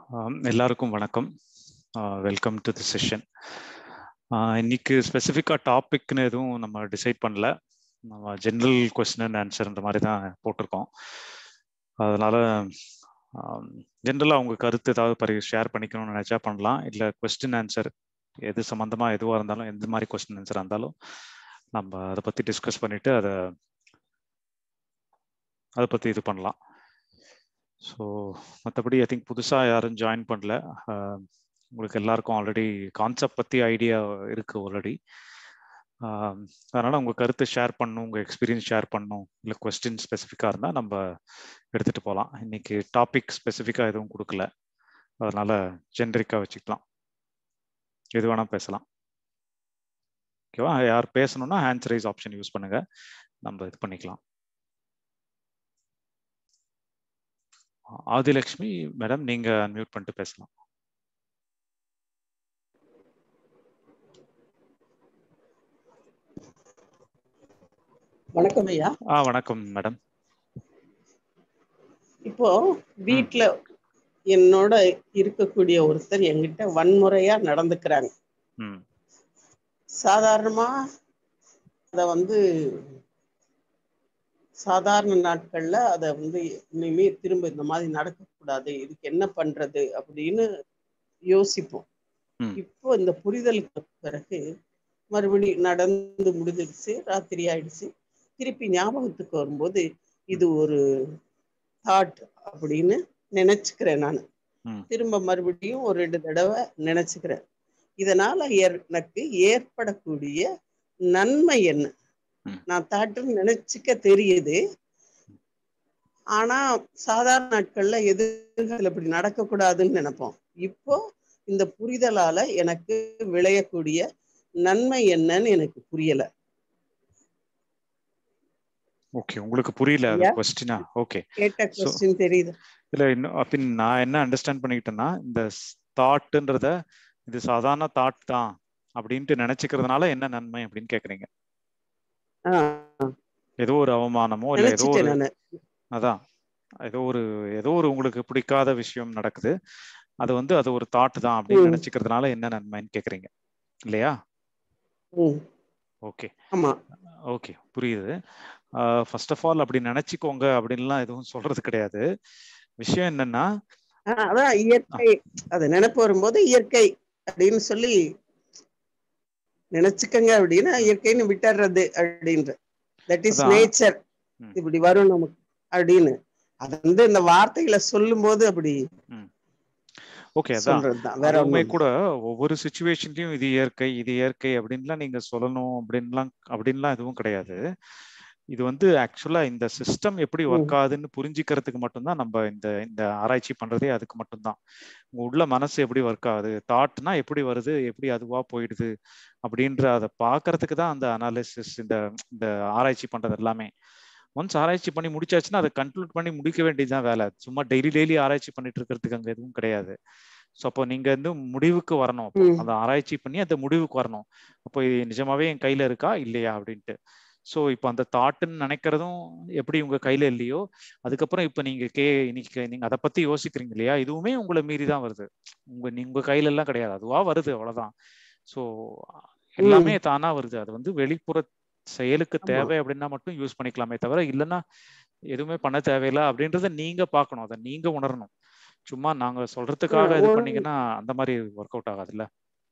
ஆம், எல்லாருக்கும் வணக்கம் வெல்கம் டு தி செஷன் இன்னைக்கு ஸ்பெசிஃபிக்காக டாபிக்னு எதுவும் நம்ம டிசைட் பண்ணல நம்ம ஜென்ரல் கொஸ்டின் அண்ட் ஆன்சர்ன்ற மாதிரி தான் போட்டிருக்கோம் அதனால ஜென்ரலாக உங்க கருத்து ஏதாவது பரி ஷேர் பண்ணிக்கணும்னு நினைச்சா பண்ணலாம் இல்லை கொஸ்டின் ஆன்சர் எது சம்மந்தமா எதுவாக இருந்தாலும் எந்த மாதிரி கொஸ்டின் ஆன்சர் இருந்தாலும் நம்ம அதை பற்றி டிஸ்கஸ் பண்ணிட்டு அதை அதை பற்றி இது பண்ணலாம் ஸோ மற்றபடி ஐ திங்க் புதுசாக யாரும் ஜாயின் பண்ணல ஆஹ் உங்களுக்கு எல்லாருக்கும் ஆல்ரெடி கான்செப்ட் பற்றி ஐடியா இருக்குது ஆல்ரெடி அதனால் உங்கள் கருத்தை ஷேர் பண்ணணும் உங்கள் எக்ஸ்பீரியன்ஸ் ஷேர் பண்ணணும் இல்லை கொஸ்டின் ஸ்பெசிஃபிக்காக இருந்தால் நம்ம எடுத்துகிட்டு போகலாம் இன்னைக்கு டாபிக் ஸ்பெசிஃபிக்காக எதுவும் கொடுக்கல அதனால் ஜென்ரிக்காக வச்சுக்கலாம் எது வேணால் பேசலாம் ஓகேவா யார் பேசணும்னா ஹேண்ட்ஸ் ரைஸ் ஆப்ஷன் யூஸ் பண்ணுங்கள் நம்ம இது பண்ணிக்கலாம் ஆதிலட்சுமி மேடம் நீங்க அன்மியூட் பண்ணிட்டு பேசலாம் வணக்கம் ஐயா ஆ வணக்கம் மேடம் இப்போ வீட்ல என்னோட இருக்கக்கூடிய ஒருத்தர் என்கிட்ட வன்முறையா நடந்துக்கிறாங்க ம் சாதாரணமா அத வந்து சாதாரண நாட்கள்ல அத வந்து இனிமே திரும்ப இந்த மாதிரி நடக்கக்கூடாது இதுக்கு என்ன பண்றது அப்படின்னு யோசிப்போம் ம். இப்போ இந்த புரிதலுக்கு பிறகு மறுபடி நடந்து முடிஞ்சிடுச்சு ராத்திரி ஆயிடுச்சு திருப்பி ஞாபகத்துக்கு வரும்போது இது ஒரு தாட் அப்படின்னு நினைச்சுக்கிறேன் நான் ம். திரும்ப மறுபடியும் ஒரு ரெண்டு தடவை நினைச்சுக்கிறேன் இதனால எனக்கு ஏற்படக்கூடிய நன்மை என்ன ம். நான் தாட்டுன்னு நினைச்சுக்க தெரியுது ஆனா சாதாரண நாட்கள்ல எதிர்காலத்துல இப்படி நடக்கக்கூடாதுன்னு நினைப்போம் இப்போ இந்த புரிதலால எனக்கு விளையக்கூடிய நன்மை என்னன்னு எனக்கு புரியல ஓகே உங்களுக்கு புரியல அது ஐயா. கொஸ்டினா ஓகே கேட்ட கொஸ்டின் தெரியுது இல்ல இன்னும் அப்படி நான் என்ன அண்டர்ஸ்டாண்ட் பண்ணிக்கிட்டேன்னா இந்த தாட்ன்றத இது சாதாரண தாட் தான் அப்படின்ட்டு நினைச்சுக்கிறதுனால என்ன நன்மை அப்படின்னு கேக்குறீங்க ஆஹ் ஏதோ ஒரு அவமானமோ இல்ல ஏதோ நினைச்சிட்டேன் ஒரு நானு அதான் ஏதோ ஒரு ஏதோ ஒரு உங்களுக்கு பிடிக்காத விஷயம் நடக்குது அது வந்து அது ஒரு தாட் தான் அப்படின்னு ம். நினைச்சுக்கிறதுனால என்ன நன்மைன்னு கேக்குறீங்க இல்லையா ம், ஓகே ஆமா ஓகே புரியுது ஃபர்ஸ்ட் ஆஃப் ஆல் அப்படி நினைச்சுக்கோங்க அப்படின்லாம் எதுவும் சொல்றது கிடையாது விஷயம் என்னன்னா ஆஹ் அதான் இயற்கை அது நினைப்பு வரும்போது இயற்கை அப்படின்னு சொல்லி நினைச்சுக்கங்க அப்படின்னா இயற்கைன்னு விட்டுறது அப்படின்ற தட் இஸ் அதான். நேச்சர் ம். இப்படி வரும் நமக்கு அப்படின்னு அது வந்து இந்த வார்த்தைகளை சொல்லும் போது அப்படி ஓகே அதான் சொல்றதுதான் வேற அதுவுமே ஒண்ணும் கூட ஒவ்வொரு சுச்சுவேஷன்லயும் இது இயற்கை இது இயற்கை அப்படின்லாம் நீங்க சொல்லணும் அப்படின்லாம் அப்படின்லாம் எதுவும் கிடையாது இது வந்து ஆக்சுவலா இந்த சிஸ்டம் எப்படி ம். ஒர்க் ஆகுதுன்னு புரிஞ்சுக்கிறதுக்கு மட்டும்தான் நம்ம இந்த இந்த ஆராய்ச்சி பண்றதே அதுக்கு மட்டும்தான் உங்க உள்ள மனசு எப்படி ஒர்க் ஆகுது தாட்னா எப்படி வருது எப்படி அதுவா போயிடுது அப்படின்ற அதை பார்க்கறதுக்கு தான் அந்த அனாலிசிஸ் இந்த இந்த ஆராய்ச்சி பண்றது எல்லாமே ஒன்ஸ் ஆராய்ச்சி பண்ணி முடிச்சாச்சுன்னா அதை கன்க்ளூட் பண்ணி முடிக்க வேண்டியதுதான் வேலை சும்மா டெய்லி டெய்லி ஆராய்ச்சி பண்ணிட்டு இருக்கிறதுக்கு அங்க எதுவும் கிடையாது ஸோ அப்போ நீங்க வந்து முடிவுக்கு வரணும் அப்போ. ம். அந்த ஆராய்ச்சி பண்ணி அந்த முடிவுக்கு வரணும் அப்போ இது நிஜமாவே என் கையில இருக்கா இல்லையா அப்படின்ட்டு ஸோ இப்போ அந்த தாட்டுன்னு நினைக்கிறதும் எப்படி உங்க கையில இல்லையோ அதுக்கப்புறம் இப்போ நீங்க கே இன்னைக்கு நீங்க அதை பத்தி யோசிக்கிறீங்க இல்லையா இதுவுமே உங்களை மீறி தான் வருது உங்க நீ- உங்க கையில எல்லாம் கிடையாது அதுவா வருது அவ்வளவுதான் ஸோ எல்லாமே தானா வருது அது வந்து வெளிப்புற செயலுக்கு ஆமா. தேவை அப்படின்னா மட்டும் யூஸ் பண்ணிக்கலாமே தவிர இல்லைன்னா எதுவுமே பண்ண தேவையில்லை அப்படின்றத நீங்க பார்க்கணும் அதை நீங்க உணரணும் சும்மா நாங்க சொல்றதுக்காக இது ஒரு- பண்ணீங்கன்னா அந்த மாதிரி ஒர்க் அவுட் ஆகாதுல்ல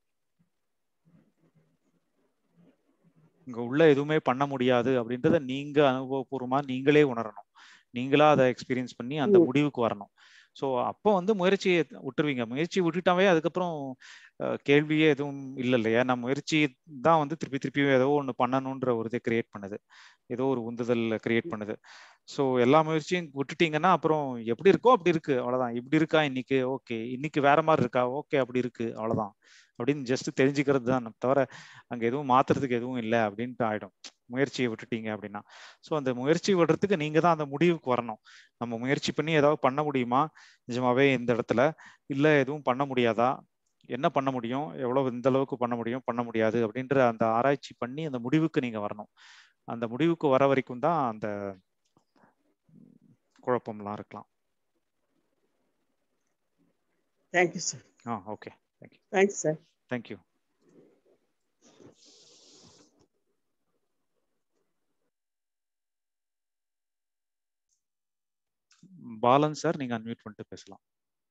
இங்க உள்ள எதுவுமே பண்ண முடியாது அப்படின்றத நீங்க அனுபவபூர்வமா நீங்களே உணரணும் நீங்களா அதை எக்ஸ்பீரியன்ஸ் பண்ணி அந்த ம். முடிவுக்கு வரணும் ஸோ அப்போ வந்து முயற்சியை விட்டுருவீங்க முயற்சி விட்டுட்டாவே அதுக்கப்புறம் அஹ், கேள்வியே எதுவும் இல்லை இல்லையா நான் முயற்சி தான் வந்து திருப்பி திருப்பி ஏதோ ஒன்று பண்ணணுன்ற ஒரு இதை கிரியேட் பண்ணுது ஏதோ ஒரு உந்துதல் கிரியேட் பண்ணுது ஸோ எல்லா முயற்சியும் விட்டுட்டீங்கன்னா அப்புறம் எப்படி இருக்கோ அப்படி இருக்கு அவ்வளவுதான் இப்படி இருக்கா இன்னைக்கு ஓகே இன்னைக்கு வேற மாதிரி இருக்கா ஓகே அப்படி இருக்கு அவ்வளவுதான் அப்படின்னு ஜஸ்ட் தெரிஞ்சுக்கிறது தான் தவிர அங்க எதுவும் மாத்துறதுக்கு எதுவும் இல்லை அப்படின்ட்டு ஆயிடும் முயற்சியை விட்டுட்டீங்க அப்படின்னா ஸோ அந்த முயற்சி விடுறதுக்கு நீங்க தான் அந்த முடிவுக்கு வரணும் நம்ம முயற்சி பண்ணி ஏதாவது பண்ண முடியுமா நிஜமாவே இந்த இடத்துல இல்ல எதுவும் பண்ண முடியாதா என்ன பண்ண முடியும் எவ்வளவு இந்த அளவுக்கு பண்ண முடியும் பண்ண முடியாது அப்படின்ற அந்த ஆராய்ச்சி பண்ணி அந்த முடிவுக்கு நீங்க வரணும் அந்த முடிவுக்கு வர வரைக்கும் தான் அந்த குழப்பம்லாம் இருக்கலாம் தேங்க்யூ சார் ஆ okay thank you thanks sir thank you Balan sir நீங்க அன்மியூட் பண்ணிட்டு பேசலாம்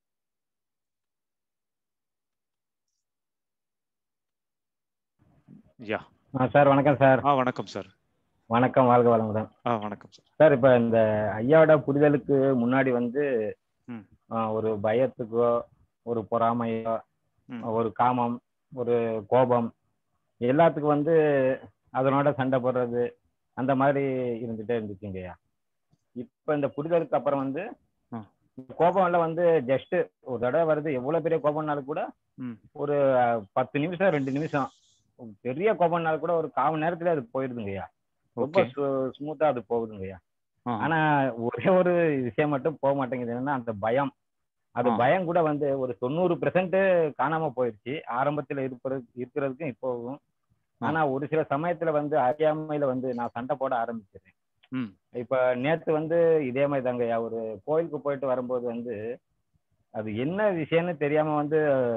யா ஆ சார் வணக்கம் சார் ஆ வணக்கம் சார் வணக்கம் வாழ்க வளமுடன் ஆ வணக்கம் சார் சார் இப்போ இந்த ஐயாவோட புரிதலுக்கு முன்னாடி வந்து ம். ஆ, ஒரு பயத்துக்கோ ஒரு பொறாமையோ ம். ஒரு காமம் ஒரு கோபம் எல்லாத்துக்கும் வந்து அதனோட சண்டை போடுறது அந்த மாதிரி இருந்துட்டே இருந்துச்சுங்கய்யா இப்போ இந்த புரிதலுக்கு அப்புறம் வந்து ஆ. இந்த கோபம் எல்லாம் வந்து ஜஸ்ட் ஒரு தடவை வருது எவ்வளவு பெரிய கோபம்னாலும் கூட ம். ஒரு அஹ், பத்து நிமிஷம் ரெண்டு நிமிஷம் பெரிய கோபம்னாலும் கூட ஒரு கால் மணி நேரத்துல அது போயிடுதுங்கய்யா ரொம்ப ஓகே ஸ்மூத்தா அது போகுதுங்கய்யா ஆ ஆனா ஒரே ஒரு விஷயம் மட்டும் போக மாட்டேங்குது என்னன்னா அந்த பயம் அது ஆ. பயம் கூட வந்து ஒரு தொண்ணூறு பெர்சன்ட் காணாம போயிடுச்சு ஆரம்பத்துல இருப்பது இருக்கிறதுக்கும் இப்போவும் ஆ. ஆனா ஒரு சில சமயத்துல வந்து அறியாமையில வந்து நான் சண்டை போட ஆரம்பிச்சிடுறேன் ம் இப்ப நேத்து வந்து இதே மாதிரி தாங்கய்யா ஒரு கோயிலுக்கு போயிட்டு வரும்போது வந்து அது என்ன விஷயம்னு தெரியாம வந்து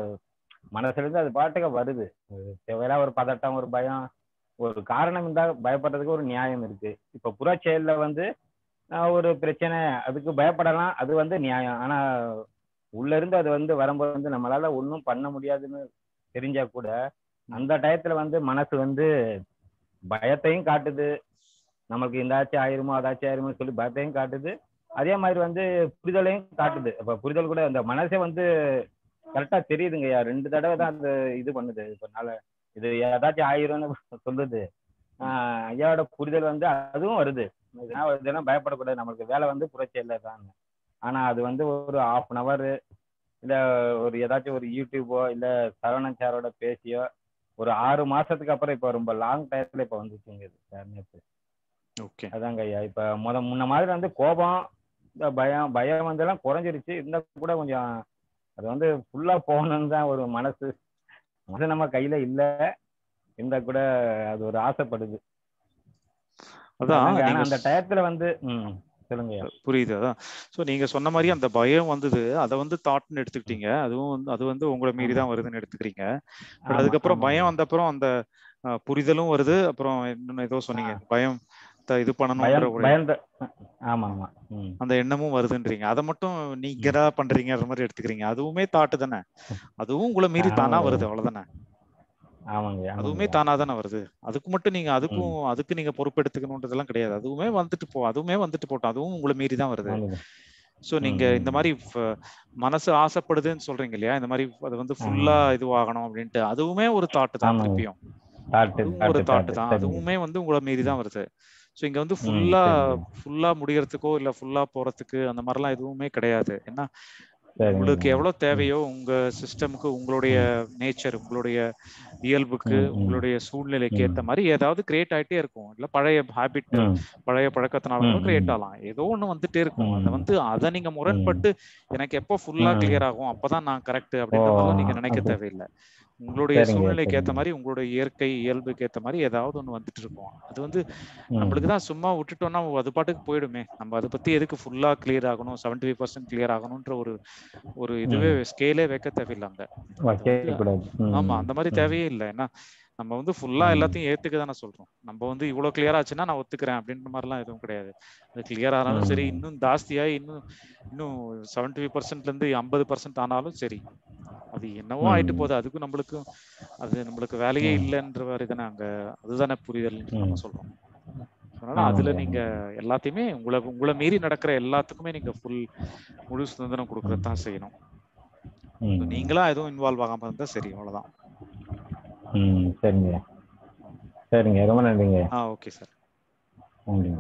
மனசுல இருந்து அது பாட்டுக்கு வருது அது தேவையில்லா ஒரு பதட்டம் ஒரு பயம் ஒரு காரணம் இருந்தா பயப்படுறதுக்கு ஒரு நியாயம் இருக்கு இப்ப புறச்செயல்ல வந்து ஆஹ், ஒரு பிரச்சனை அதுக்கு பயப்படலாம் அது வந்து நியாயம் ஆனா உள்ள இருந்து அது வந்து வரும்போது வந்து நம்மளால ஒன்றும் பண்ண முடியாதுன்னு தெரிஞ்சா கூட அந்த டயத்துல வந்து மனசு வந்து பயத்தையும் காட்டுது நமக்கு இந்தாச்சும் ஆயிருமோ அதாச்சும் ஆயிருமோ சொல்லி பயத்தையும் காட்டுது அதே மாதிரி வந்து புரிதலையும் காட்டுது அப்ப புரிதல் கூட அந்த மனசே வந்து கரெக்டா தெரியுதுங்கய்யா ரெண்டு தடவை தான் அந்த இது பண்ணுது இப்ப நாள இது ஏதாச்சும் ஆயிரும்னு சொல்லுது ஆஹ் ஐயாவோட புரிதல் வந்து அதுவும் வருது இதெல்லாம் இதெல்லாம் பயப்படக்கூடாது நம்மளுக்கு வேலை வந்து புரட்சியில் தான் ஆனா அது வந்து ஒரு ஹாஃப் அன் ஹவர் இல்ல ஒரு ஏதாச்சும் ஒரு யூடியூபோ இல்ல சரவணன் சாரோட பேசியோ ஒரு ஆறு மாசத்துக்கு அப்புறம் இப்ப ரொம்ப லாங் டயத்துல இப்ப வந்துச்சுங்க இது சார் நேத்து ஓகே அதாங்க ஐயா இப்ப முத முன்ன மாதிரி வந்து கோபம் இந்த பயம் பயம் வந்து எல்லாம் குறைஞ்சிருச்சு இருந்தா கூட கொஞ்சம் அது வந்து ஃபுல்லா போகணும்னு தான் ஒரு மனசு மனசு நம்ம கையில இல்ல இருந்தா கூட அது ஒரு ஆசைப்படுது அதான் அதாங்க, ஆனா நீங்க அந்த டயத்துல வந்து ம் சொல்லுங்க ஐயா. புரியுது அதான் ஸோ நீங்க சொன்ன மாதிரி அந்த பயம் வந்தது அதை வந்து தாட்னு எடுத்துக்கிட்டீங்க அதுவும் வந்து அது வந்து உங்களை மீறி தான் வருதுன்னு எடுத்துக்கிறீங்க பட் ஆமா, அதுக்கப்புறம் ஆமா, பயம் ஆமா. வந்த அப்புறம் அந்த அஹ், புரிதலும் வருது அப்புறம் இன்னொன்னு ஏதோ சொன்னீங்க பயம் த- இது பண்ணணும்ன்ற பயம் ஒரு பயந்த ஆமா ஆமா ம் அந்த எண்ணமும் வருதுன்றீங்க அதை மட்டும் நீங்க தான் பண்றீங்கன்ற மாதிரி எடுத்துக்கிறீங்க அதுவுமே தாட்டு தானே அதுவும் உங்களை மீறி தானா ஆமாங்க. வருது அவ்வளவுதானே ஆமாங்க அதுவுமே ஆமாங்க தானா தானே வருது அதுக்கு மட்டும் நீங்க அதுக்கும் அதுக்கு நீங்க பொறுப்பெடுத்துக்கணுன்றதெல்லாம் கிடையாது அதுவுமே வந்துட்டு போ அதுவுமே வந்துட்டு போட்டோம் அதுவும் உங்களை மீறி தான் வருது ஆமாங்க. ஸோ நீங்க ம், இந்த ம். மாதிரி ஃப- மனசு ஆசைப்படுதுன்னு சொல்றீங்க இல்லையா இந்த மாதிரி அது வந்து ஃபுல்லா இதுவாகணும் அப்படின்ட்டு அதுவுமே ஒரு தாட்டு தான் ஆமாங்க. திருப்பியும் தாட்டு அதுவும் ஒரு தாட்டு தாட்டு தாட்டு தான் சரிங்க அதுவுமே வந்து உங்களை மீறி தான் வருது ஸோ இங்க வந்து ம் ஃபுல்லா சரிங்க ஃபுல்லா முடியறதுக்கோ இல்ல ஃபுல்லா போறதுக்கு அந்த மாதிரிலாம் எதுவுமே கிடையாது ஏன்னா சரிங்க உங்களுக்கு எவ்வளவு ம் தேவையோ உங்க சிஸ்டமுக்கு உங்களுடைய நேச்சர் உங்களுடைய இயல்புக்கு ம், ம். உங்களுடைய சூழ்நிலைக்கு ம். ஏத்த மாதிரி ஏதாவது கிரியேட் ஆயிட்டே இருக்கும் இல்ல பழைய ஹாபிட் ம் பழைய பழக்கத்தினால கூட ம், கிரியேட் ம். ஆகலாம் ஏதோ ஒண்ணு வந்துட்டே இருக்கும் அதை ம். வந்து அதை நீங்க முரண்பட்டு எனக்கு எப்போ ஃபுல்லா ம். கிளியர் ஆகும் அப்பதான் நான் கரெக்ட் அப்படின்ற மாதிரிலாம் நீங்க நினைக்க அப்படி. தேவையில்லை உங்களுடைய சரிங்க, சூழ்நிலைக்கு ஏத்த சரிங்க. மாதிரி உங்களுடைய இயற்கை இயல்புக்கு ஏத்த மாதிரி ஏதாவது ஒண்ணு வந்துட்டு இருக்கும் அது வந்து ம். நம்மளுக்கு தான் சும்மா விட்டுட்டோம்னா அது பாட்டுக்கு போயிடுமே நம்ம அதை பத்தி எதுக்கு ஃபுல்லா கிளியர் ஆகணும் செவன்டி ஃபைவ் பர்சன்ட் கிளியர் ஆகணும்ன்ற ஒரு ஒரு இதுவே ஸ்கேலே வைக்க தேவையில்லை அங்க வைக்க கூடாது ம். ஆமா அந்த மாதிரி ம். தேவையே இல்லை ஏன்னா நம்ம வந்து ஃபுல்லா ம். எல்லாத்தையும் ஏத்துக்க தானே சொல்றோம் நம்ம வந்து இவ்வளவு கிளியர் ஆச்சுன்னா நான் ஒத்துக்கிறேன் அப்படின்ற மாதிரிலாம் எதுவும் கிடையாது அது கிளியர் ஆனாலும் சரி ம். இன்னும் ஜாஸ்தியாகி இன்னும் இன்னும் செவன்டி ஃபைவ் பர்சன்ட்ல இருந்து ஐம்பது பர்சன்ட் ஆனாலும் சரி அது என்னவோ ஆயிட்டு ம். போகுது அதுக்கும் நம்மளுக்கும் அது நம்மளுக்கு வேலையே ம். இல்லைன்ற மாதிரி தானே அங்க அதுதானே புரிதல் நம்ம ம். சொல்றோம் அதனால அதுல ஆமாங்க, நீங்க எல்லாத்தையுமே உங்களை உங்களை மீறி நடக்கிற எல்லாத்துக்குமே நீங்க ஃபுல் முழு சுதந்திரம் கொடுக்கறது தான் செய்யணும் ம். நீங்களா எதுவும் இன்வால்வ் ஆகாம இருந்தா சரி அவ்வளவுதான் ம் சரிங்க சரிங்க ரொம்ப நன்றிங்க ஆ ஓகே சார் நன்றிங்க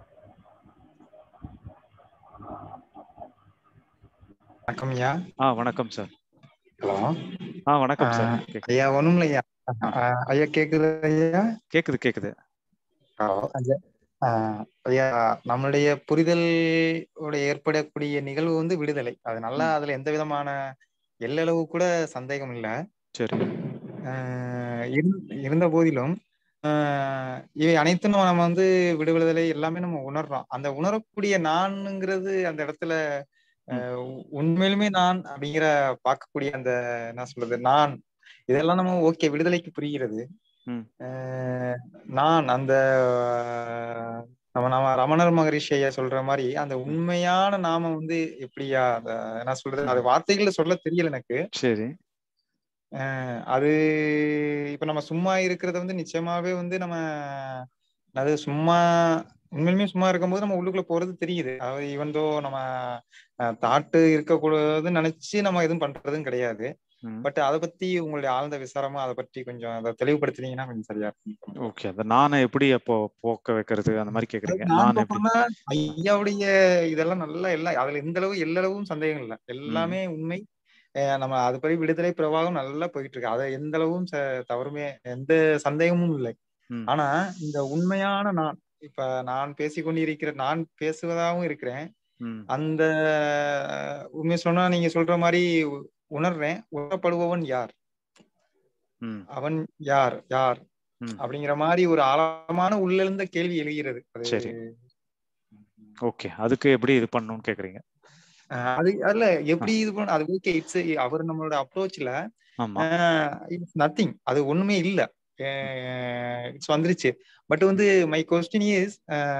வணக்கம் ஐயா ஆ வணக்கம் சார் ஹலோ ஆ வணக்கம் சார் கேக்குது ஐயா ஒண்ணும் இல்லையா ஐயா கேக்குது ஐயா கேக்குது கேக்குது ஹலோ ஐயா ஆஹ் ஐயா நம்மளுடைய புரிதல் ஏற்படக்கூடிய நிகழ்வு வந்து விடுதலை அது நல்லா ம். அதுல எந்த விதமான எல்லளவு கூட சந்தேகம் இல்ல சரி ஆஹ் இருந்த- இருந்த போதிலும் ஆஹ் இவை அனைத்தும் நம்ம வந்து விடுதலை எல்லாமே நம்ம உணர்றோம் அந்த உணரக்கூடிய நான்ங்கிறது அந்த இடத்துல அஹ் உ- உண்மையிலுமே நான் அப்படிங்கிற பார்க்கக்கூடிய அந்த என்ன சொல்றது நான் இதெல்லாம் நம்ம ஓகே விடுதலைக்கு புரிகிறது ம். அஹ் நான் அந்த அஹ், நம்ம நம்ம ரமணர் மகரிஷி ஐயா சொல்ற மாதிரி அந்த உண்மையான நாம வந்து எப்படியா அந்த என்ன சொல்றது அது வார்த்தைகள்ல சொல்ல தெரியல எனக்கு சரி அஹ் அது இப்ப நம்ம சும்மா இருக்கிறத வந்து நிச்சயமாவே வந்து நம்ம அது சும்மா உண்மையிலுமே சும்மா இருக்கும்போது நம்ம உள்ளுக்குள்ள போறது தெரியுது அதாவது ஈவன் தோ நம்ம தாட்டு இருக்கக்கூடாதுன்னு நினைச்சு நம்ம எதுவும் பண்றதும் கிடையாது ம். பட் அதை பத்தி உங்களுடைய ஆழ்ந்த விசாரமா அதை பத்தி கொஞ்சம் அதை தெளிவுபடுத்தினீங்கன்னா கொஞ்சம் சரியா இருக்கும் ஓகே அந்த நானை எப்படி அப்போ போக்க வைக்கிறது அந்த மாதிரி கேக்குறீங்க நான் நான் எப்படி பார்க்கணும்னா ஐயாவுடைய இதெல்லாம் நல்லா எல்லாம் அதுல எந்த அளவு எல்லளவும் சந்தேகம் இல்லை எல்லாமே உண்மை அஹ் நம்ம அது படி விடுதலை பிரவாகம் நல்லா போயிட்டு இருக்கு அதை எந்த அளவும் ச- தவறுமே எந்த சந்தேகமும் இல்லை ம். ஆனா இந்த உண்மையான நான் இப்ப நான் பேசிக்கொண்டிருக்கிற நான் பேசுவதாகவும் இருக்கிறேன் ம். அந்த உண்மை சொன்னா நீங்க சொல்ற மாதிரி உ- உணர்றேன் உணரப்படுபவன் யார் ம். அவன் யார் யார் ம். அப்படிங்கிற மாதிரி ஒரு ஆழமான உள்ளிருந்த கேள்வி எழுகிறது அது சரி ஓகே அதுக்கு எப்படி இது பண்ணணும்னு கேக்குறீங்க அஹ் அது அல்ல எப்படி இது பண்ண அது ஓகே இட்ஸ் அவர் நம்மளோட அப்ரோச்ல ஆமா இட்ஸ் நத்திங் அது ஒண்ணுமே இல்ல இட்ஸ் வந்துருச்சு பட் வந்து மை கொஸ்டின் இஸ்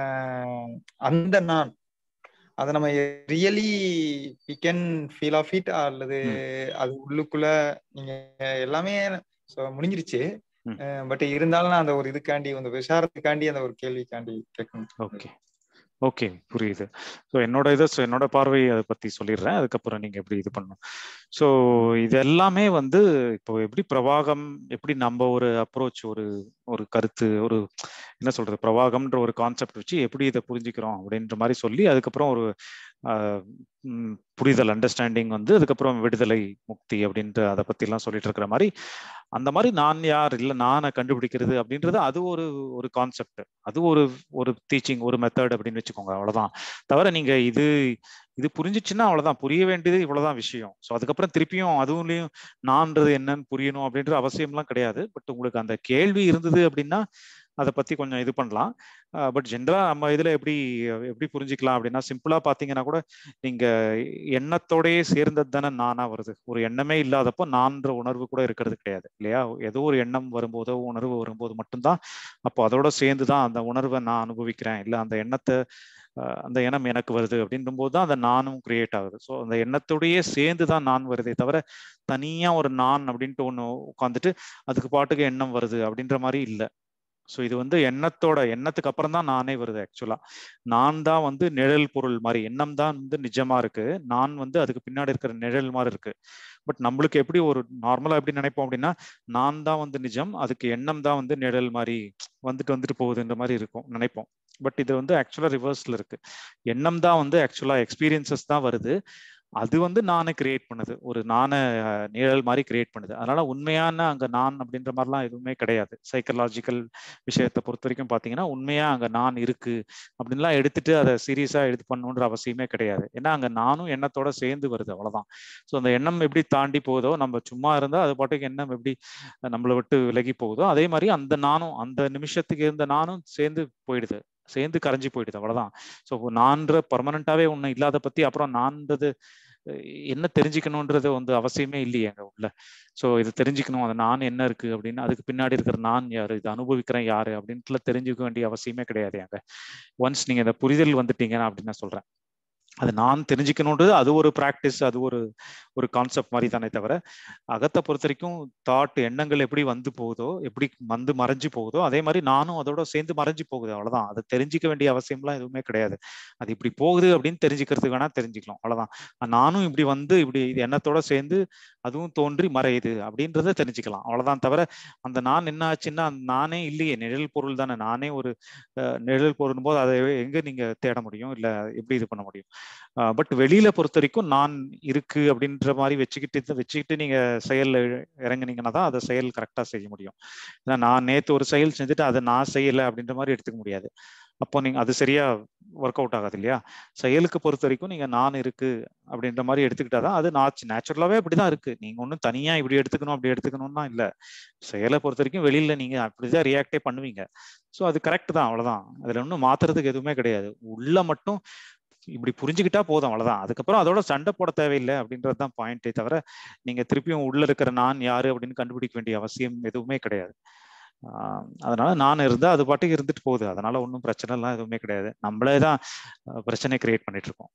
அந்த நான் அதை நம்ம really we can feel of it அல்லது அது உள்ளுக்குள்ள நீங்க எல்லாமே so முடிஞ்சிருச்சு ம். பட் இருந்தாலும் நான் அந்த ஒரு இதுக்காண்டி அந்த விசாரத்துக்காண்டி அந்த ஒரு கேள்விக்காண்டி கேட்கணும் ஓகே ஓகே புரியுது ஸோ என்னோட இதை so என்னோட பார்வை அதை பத்தி சொல்லிடுறேன் அதுக்கப்புறம் நீங்க எப்படி இது பண்ணணும் ஸோ இது எல்லாமே வந்து இப்போ எப்படி பிரவாகம் எப்படி நம்ம ஒரு அப்ரோச் ஒரு ஒரு கருத்து ஒரு என்ன சொல்றது பிரவாகம்ன்ற ஒரு கான்செப்ட் வச்சு எப்படி இதை புரிஞ்சுக்கிறோம் அப்படின்ற மாதிரி சொல்லி அதுக்கப்புறம் ஒரு ஆஹ், ம், புரிதல் அண்டர்ஸ்டாண்டிங் வந்து அதுக்கப்புறம் விடுதலை முக்தி அப்படின்ற அதை பத்தி எல்லாம் சொல்லிட்டு இருக்கிற மாதிரி அந்த மாதிரி நான் யார் இல்ல நானை கண்டுபிடிக்கிறது அப்படின்றது அது ஒரு ஒரு கான்செப்ட் அது ஒரு ஒரு டீச்சிங் ஒரு மெத்தட் அப்படின்னு வச்சுக்கோங்க அவ்வளவுதான் தவிர நீங்க இது இது புரிஞ்சிச்சுன்னா அவ்வளவுதான் புரிய வேண்டியது இவ்வளவுதான் விஷயம் ஸோ அதுக்கப்புறம் திருப்பியும் அதுவுலயும் நான்றது என்னன்னு புரியணும் அப்படின்ற அவசியம்லாம் கிடையாது பட் உங்களுக்கு அந்த கேள்வி இருந்தது அப்படின்னா அதை பத்தி கொஞ்சம் இது பண்ணலாம் பட் ஜென்ரலா நம்ம இதுல எப்படி எப்படி புரிஞ்சுக்கலாம் அப்படின்னா சிம்பிளா பாத்தீங்கன்னா கூட நீங்க எண்ணத்தோடயே சேர்ந்தது தானே நானா வருது ஒரு எண்ணமே இல்லாதப்போ நான்ற உணர்வு கூட இருக்கிறது கிடையாது இல்லையா ஏதோ ஒரு எண்ணம் வரும்போதோ உணர்வு வரும்போது மட்டும்தான் அப்போ அதோட சேர்ந்து தான் அந்த உணர்வை நான் அனுபவிக்கிறேன் இல்லை அந்த எண்ணத்தை அஹ் அந்த எண்ணம் எனக்கு வருது அப்படின்ற போது தான் அந்த நானும் கிரியேட் ஆகுது ஸோ அந்த எண்ணத்தோடயே சேர்ந்து தான் நான் வருதே தவிர தனியா ஒரு நான் அப்படின்ட்டு ஒன்று உட்காந்துட்டு அதுக்கு பாட்டுக்கு எண்ணம் வருது அப்படின்ற மாதிரி இல்லை ஸோ இது வந்து எண்ணத்தோட எண்ணத்துக்கு அப்புறம் தான் நானே வருது ஆக்சுவலா நான் தான் வந்து நிழல் பொருள் மாதிரி எண்ணம் தான் வந்து நிஜமா இருக்கு நான் வந்து அதுக்கு பின்னாடி இருக்கிற நிழல் மாதிரி இருக்கு பட் நம்மளுக்கு எப்படி ஒரு நார்மலா எப்படி நினைப்போம் அப்படின்னா நான் தான் வந்து நிஜம் அதுக்கு எண்ணம் தான் வந்து நிழல் மாதிரி வந்துட்டு வந்துட்டு போகுதுன்ற மாதிரி இருக்கும் நினைப்போம் பட் இது வந்து ஆக்சுவலா ரிவர்ஸ்ல இருக்கு எண்ணம் தான் வந்து ஆக்சுவலா எக்ஸ்பீரியன்சஸ் தான் வருது அது வந்து நானே கிரியேட் பண்ணுது ஒரு நானே அஹ், நிழல் மாதிரி கிரியேட் பண்ணுது அதனால உண்மையான அங்க நான் அப்படின்ற மாதிரிலாம் எதுவுமே கிடையாது சைக்கலாஜிக்கல் விஷயத்தை பொறுத்த வரைக்கும் பாத்தீங்கன்னா உண்மையா அங்க நான் இருக்கு அப்படின்லாம் எடுத்துட்டு அதை சீரியஸா எடுத்து பண்ணணுன்ற அவசியமே கிடையாது ஏன்னா அங்க நானும் எண்ணத்தோட சேர்ந்து வருது அவ்வளவுதான் ஸோ அந்த எண்ணம் எப்படி தாண்டி போகுதோ நம்ம சும்மா இருந்தா அது பாட்டுக்கு எண்ணம் எப்படி நம்மளை விட்டு விலகி போகுதோ அதே மாதிரி அந்த நானும் அந்த நிமிஷத்துக்கு இருந்த நானும் சேர்ந்து போயிடுது சேர்ந்து கரைஞ்சி போயிடுது அவ்வளவுதான் ஸோ நான்ற பர்மனண்டாவே ஒண்ணு இல்லாத பத்தி அப்புறம் நான்றது அஹ், என்ன தெரிஞ்சுக்கணுன்றது வந்து அவசியமே இல்லையே அங்க உள்ள ஸோ இது தெரிஞ்சுக்கணும் அது நான் என்ன இருக்கு அப்படின்னு அதுக்கு பின்னாடி இருக்கிற நான் யாரு இது அனுபவிக்கிறேன் யாரு அப்படின்ட்டுல தெரிஞ்சுக்க வேண்டிய அவசியமே கிடையாது அங்க ஒன்ஸ் நீங்க இந்த புரிதல் வந்துட்டீங்கன்னா அப்படின்னு நான் சொல்றேன் அது நான் தெரிஞ்சுக்கணுன்றது அது ஒரு ப்ராக்டிஸ் அது ஒரு ஒரு கான்செப்ட் மாதிரி தானே தவிர அகத்தை பொறுத்த வரைக்கும் தாட் எண்ணங்கள் எப்படி வந்து போகுதோ எப்படி வந்து மறைஞ்சு போகுதோ அதே மாதிரி நானும் அதோட சேர்ந்து மறைஞ்சு போகுது அவ்வளவுதான் அதை தெரிஞ்சுக்க வேண்டிய அவசியம்லாம் எதுவுமே கிடையாது அது இப்படி போகுது அப்படின்னு தெரிஞ்சுக்கிறதுக்கு வேணா தெரிஞ்சுக்கலாம் அவ்வளவுதான் நானும் இப்படி வந்து இப்படி இது எண்ணத்தோட சேர்ந்து அதுவும் தோன்றி மறையுது அப்படின்றத தெரிஞ்சுக்கலாம் அவ்வளவுதான் தவிர அந்த நான் என்ன ஆச்சுன்னா அந்த நானே இல்லையே நிழல் பொருள் தானே நானே ஒரு அஹ், நிழல் பொருள் போது அதை எங்க நீங்க தேட முடியும் இல்ல எப்படி இது பண்ண முடியும் பட் வெளியில பொறுத்த வரைக்கும் நான் இருக்கு அப்படின்ற மாதிரி வச்சுக்கிட்டு வச்சுக்கிட்டு நீங்க செயல்ல இறங்குனீங்கன்னா தான் அதை செயல் கரெக்டா செய்ய முடியும் ஏன்னா நான் நேத்து ஒரு செயல் செஞ்சுட்டு அதை நான் செய்யல அப்படின்ற மாதிரி எடுத்துக்க முடியாது அப்போ நீங்க அது சரியா ஒர்க் அவுட் ஆகாது இல்லையா செயலுக்கு பொறுத்த வரைக்கும் நீங்க நான் இருக்கு அப்படின்ற மாதிரி எடுத்துக்கிட்டாதான் அது நாச்சு நேச்சுரலாவே அப்படிதான் இருக்கு நீங்க ஒன்றும் தனியா இப்படி எடுத்துக்கணும் அப்படி எடுத்துக்கணும்னா இல்ல செயலை பொறுத்த வரைக்கும் வெளியில நீங்க அப்படிதான் ரியாக்டே பண்ணுவீங்க ஸோ அது கரெக்ட் தான் அவ்வளவுதான் அதுல ஒன்றும் மாத்துறதுக்கு எதுவுமே கிடையாது உள்ள மட்டும் இப்படி புரிஞ்சுக்கிட்டா போதும் அவ்வளவுதான் அதுக்கப்புறம் அதோட சண்டை போட தேவையில்லை அப்படின்றது தான் பாயிண்டே தவிர நீங்க திருப்பியும் உள்ள இருக்கிற நான் யாரு அப்படின்னு கண்டுபிடிக்க வேண்டிய அவசியம் எதுவுமே கிடையாது ஆஹ் அதனால நான் இருந்தா அது பாட்டுக்கு இருந்துட்டு போகுது அதனால ஒன்றும் பிரச்சனை எல்லாம் எதுவுமே கிடையாது நம்மளே தான் அஹ், பிரச்சனை கிரியேட் பண்ணிட்டு இருக்கோம்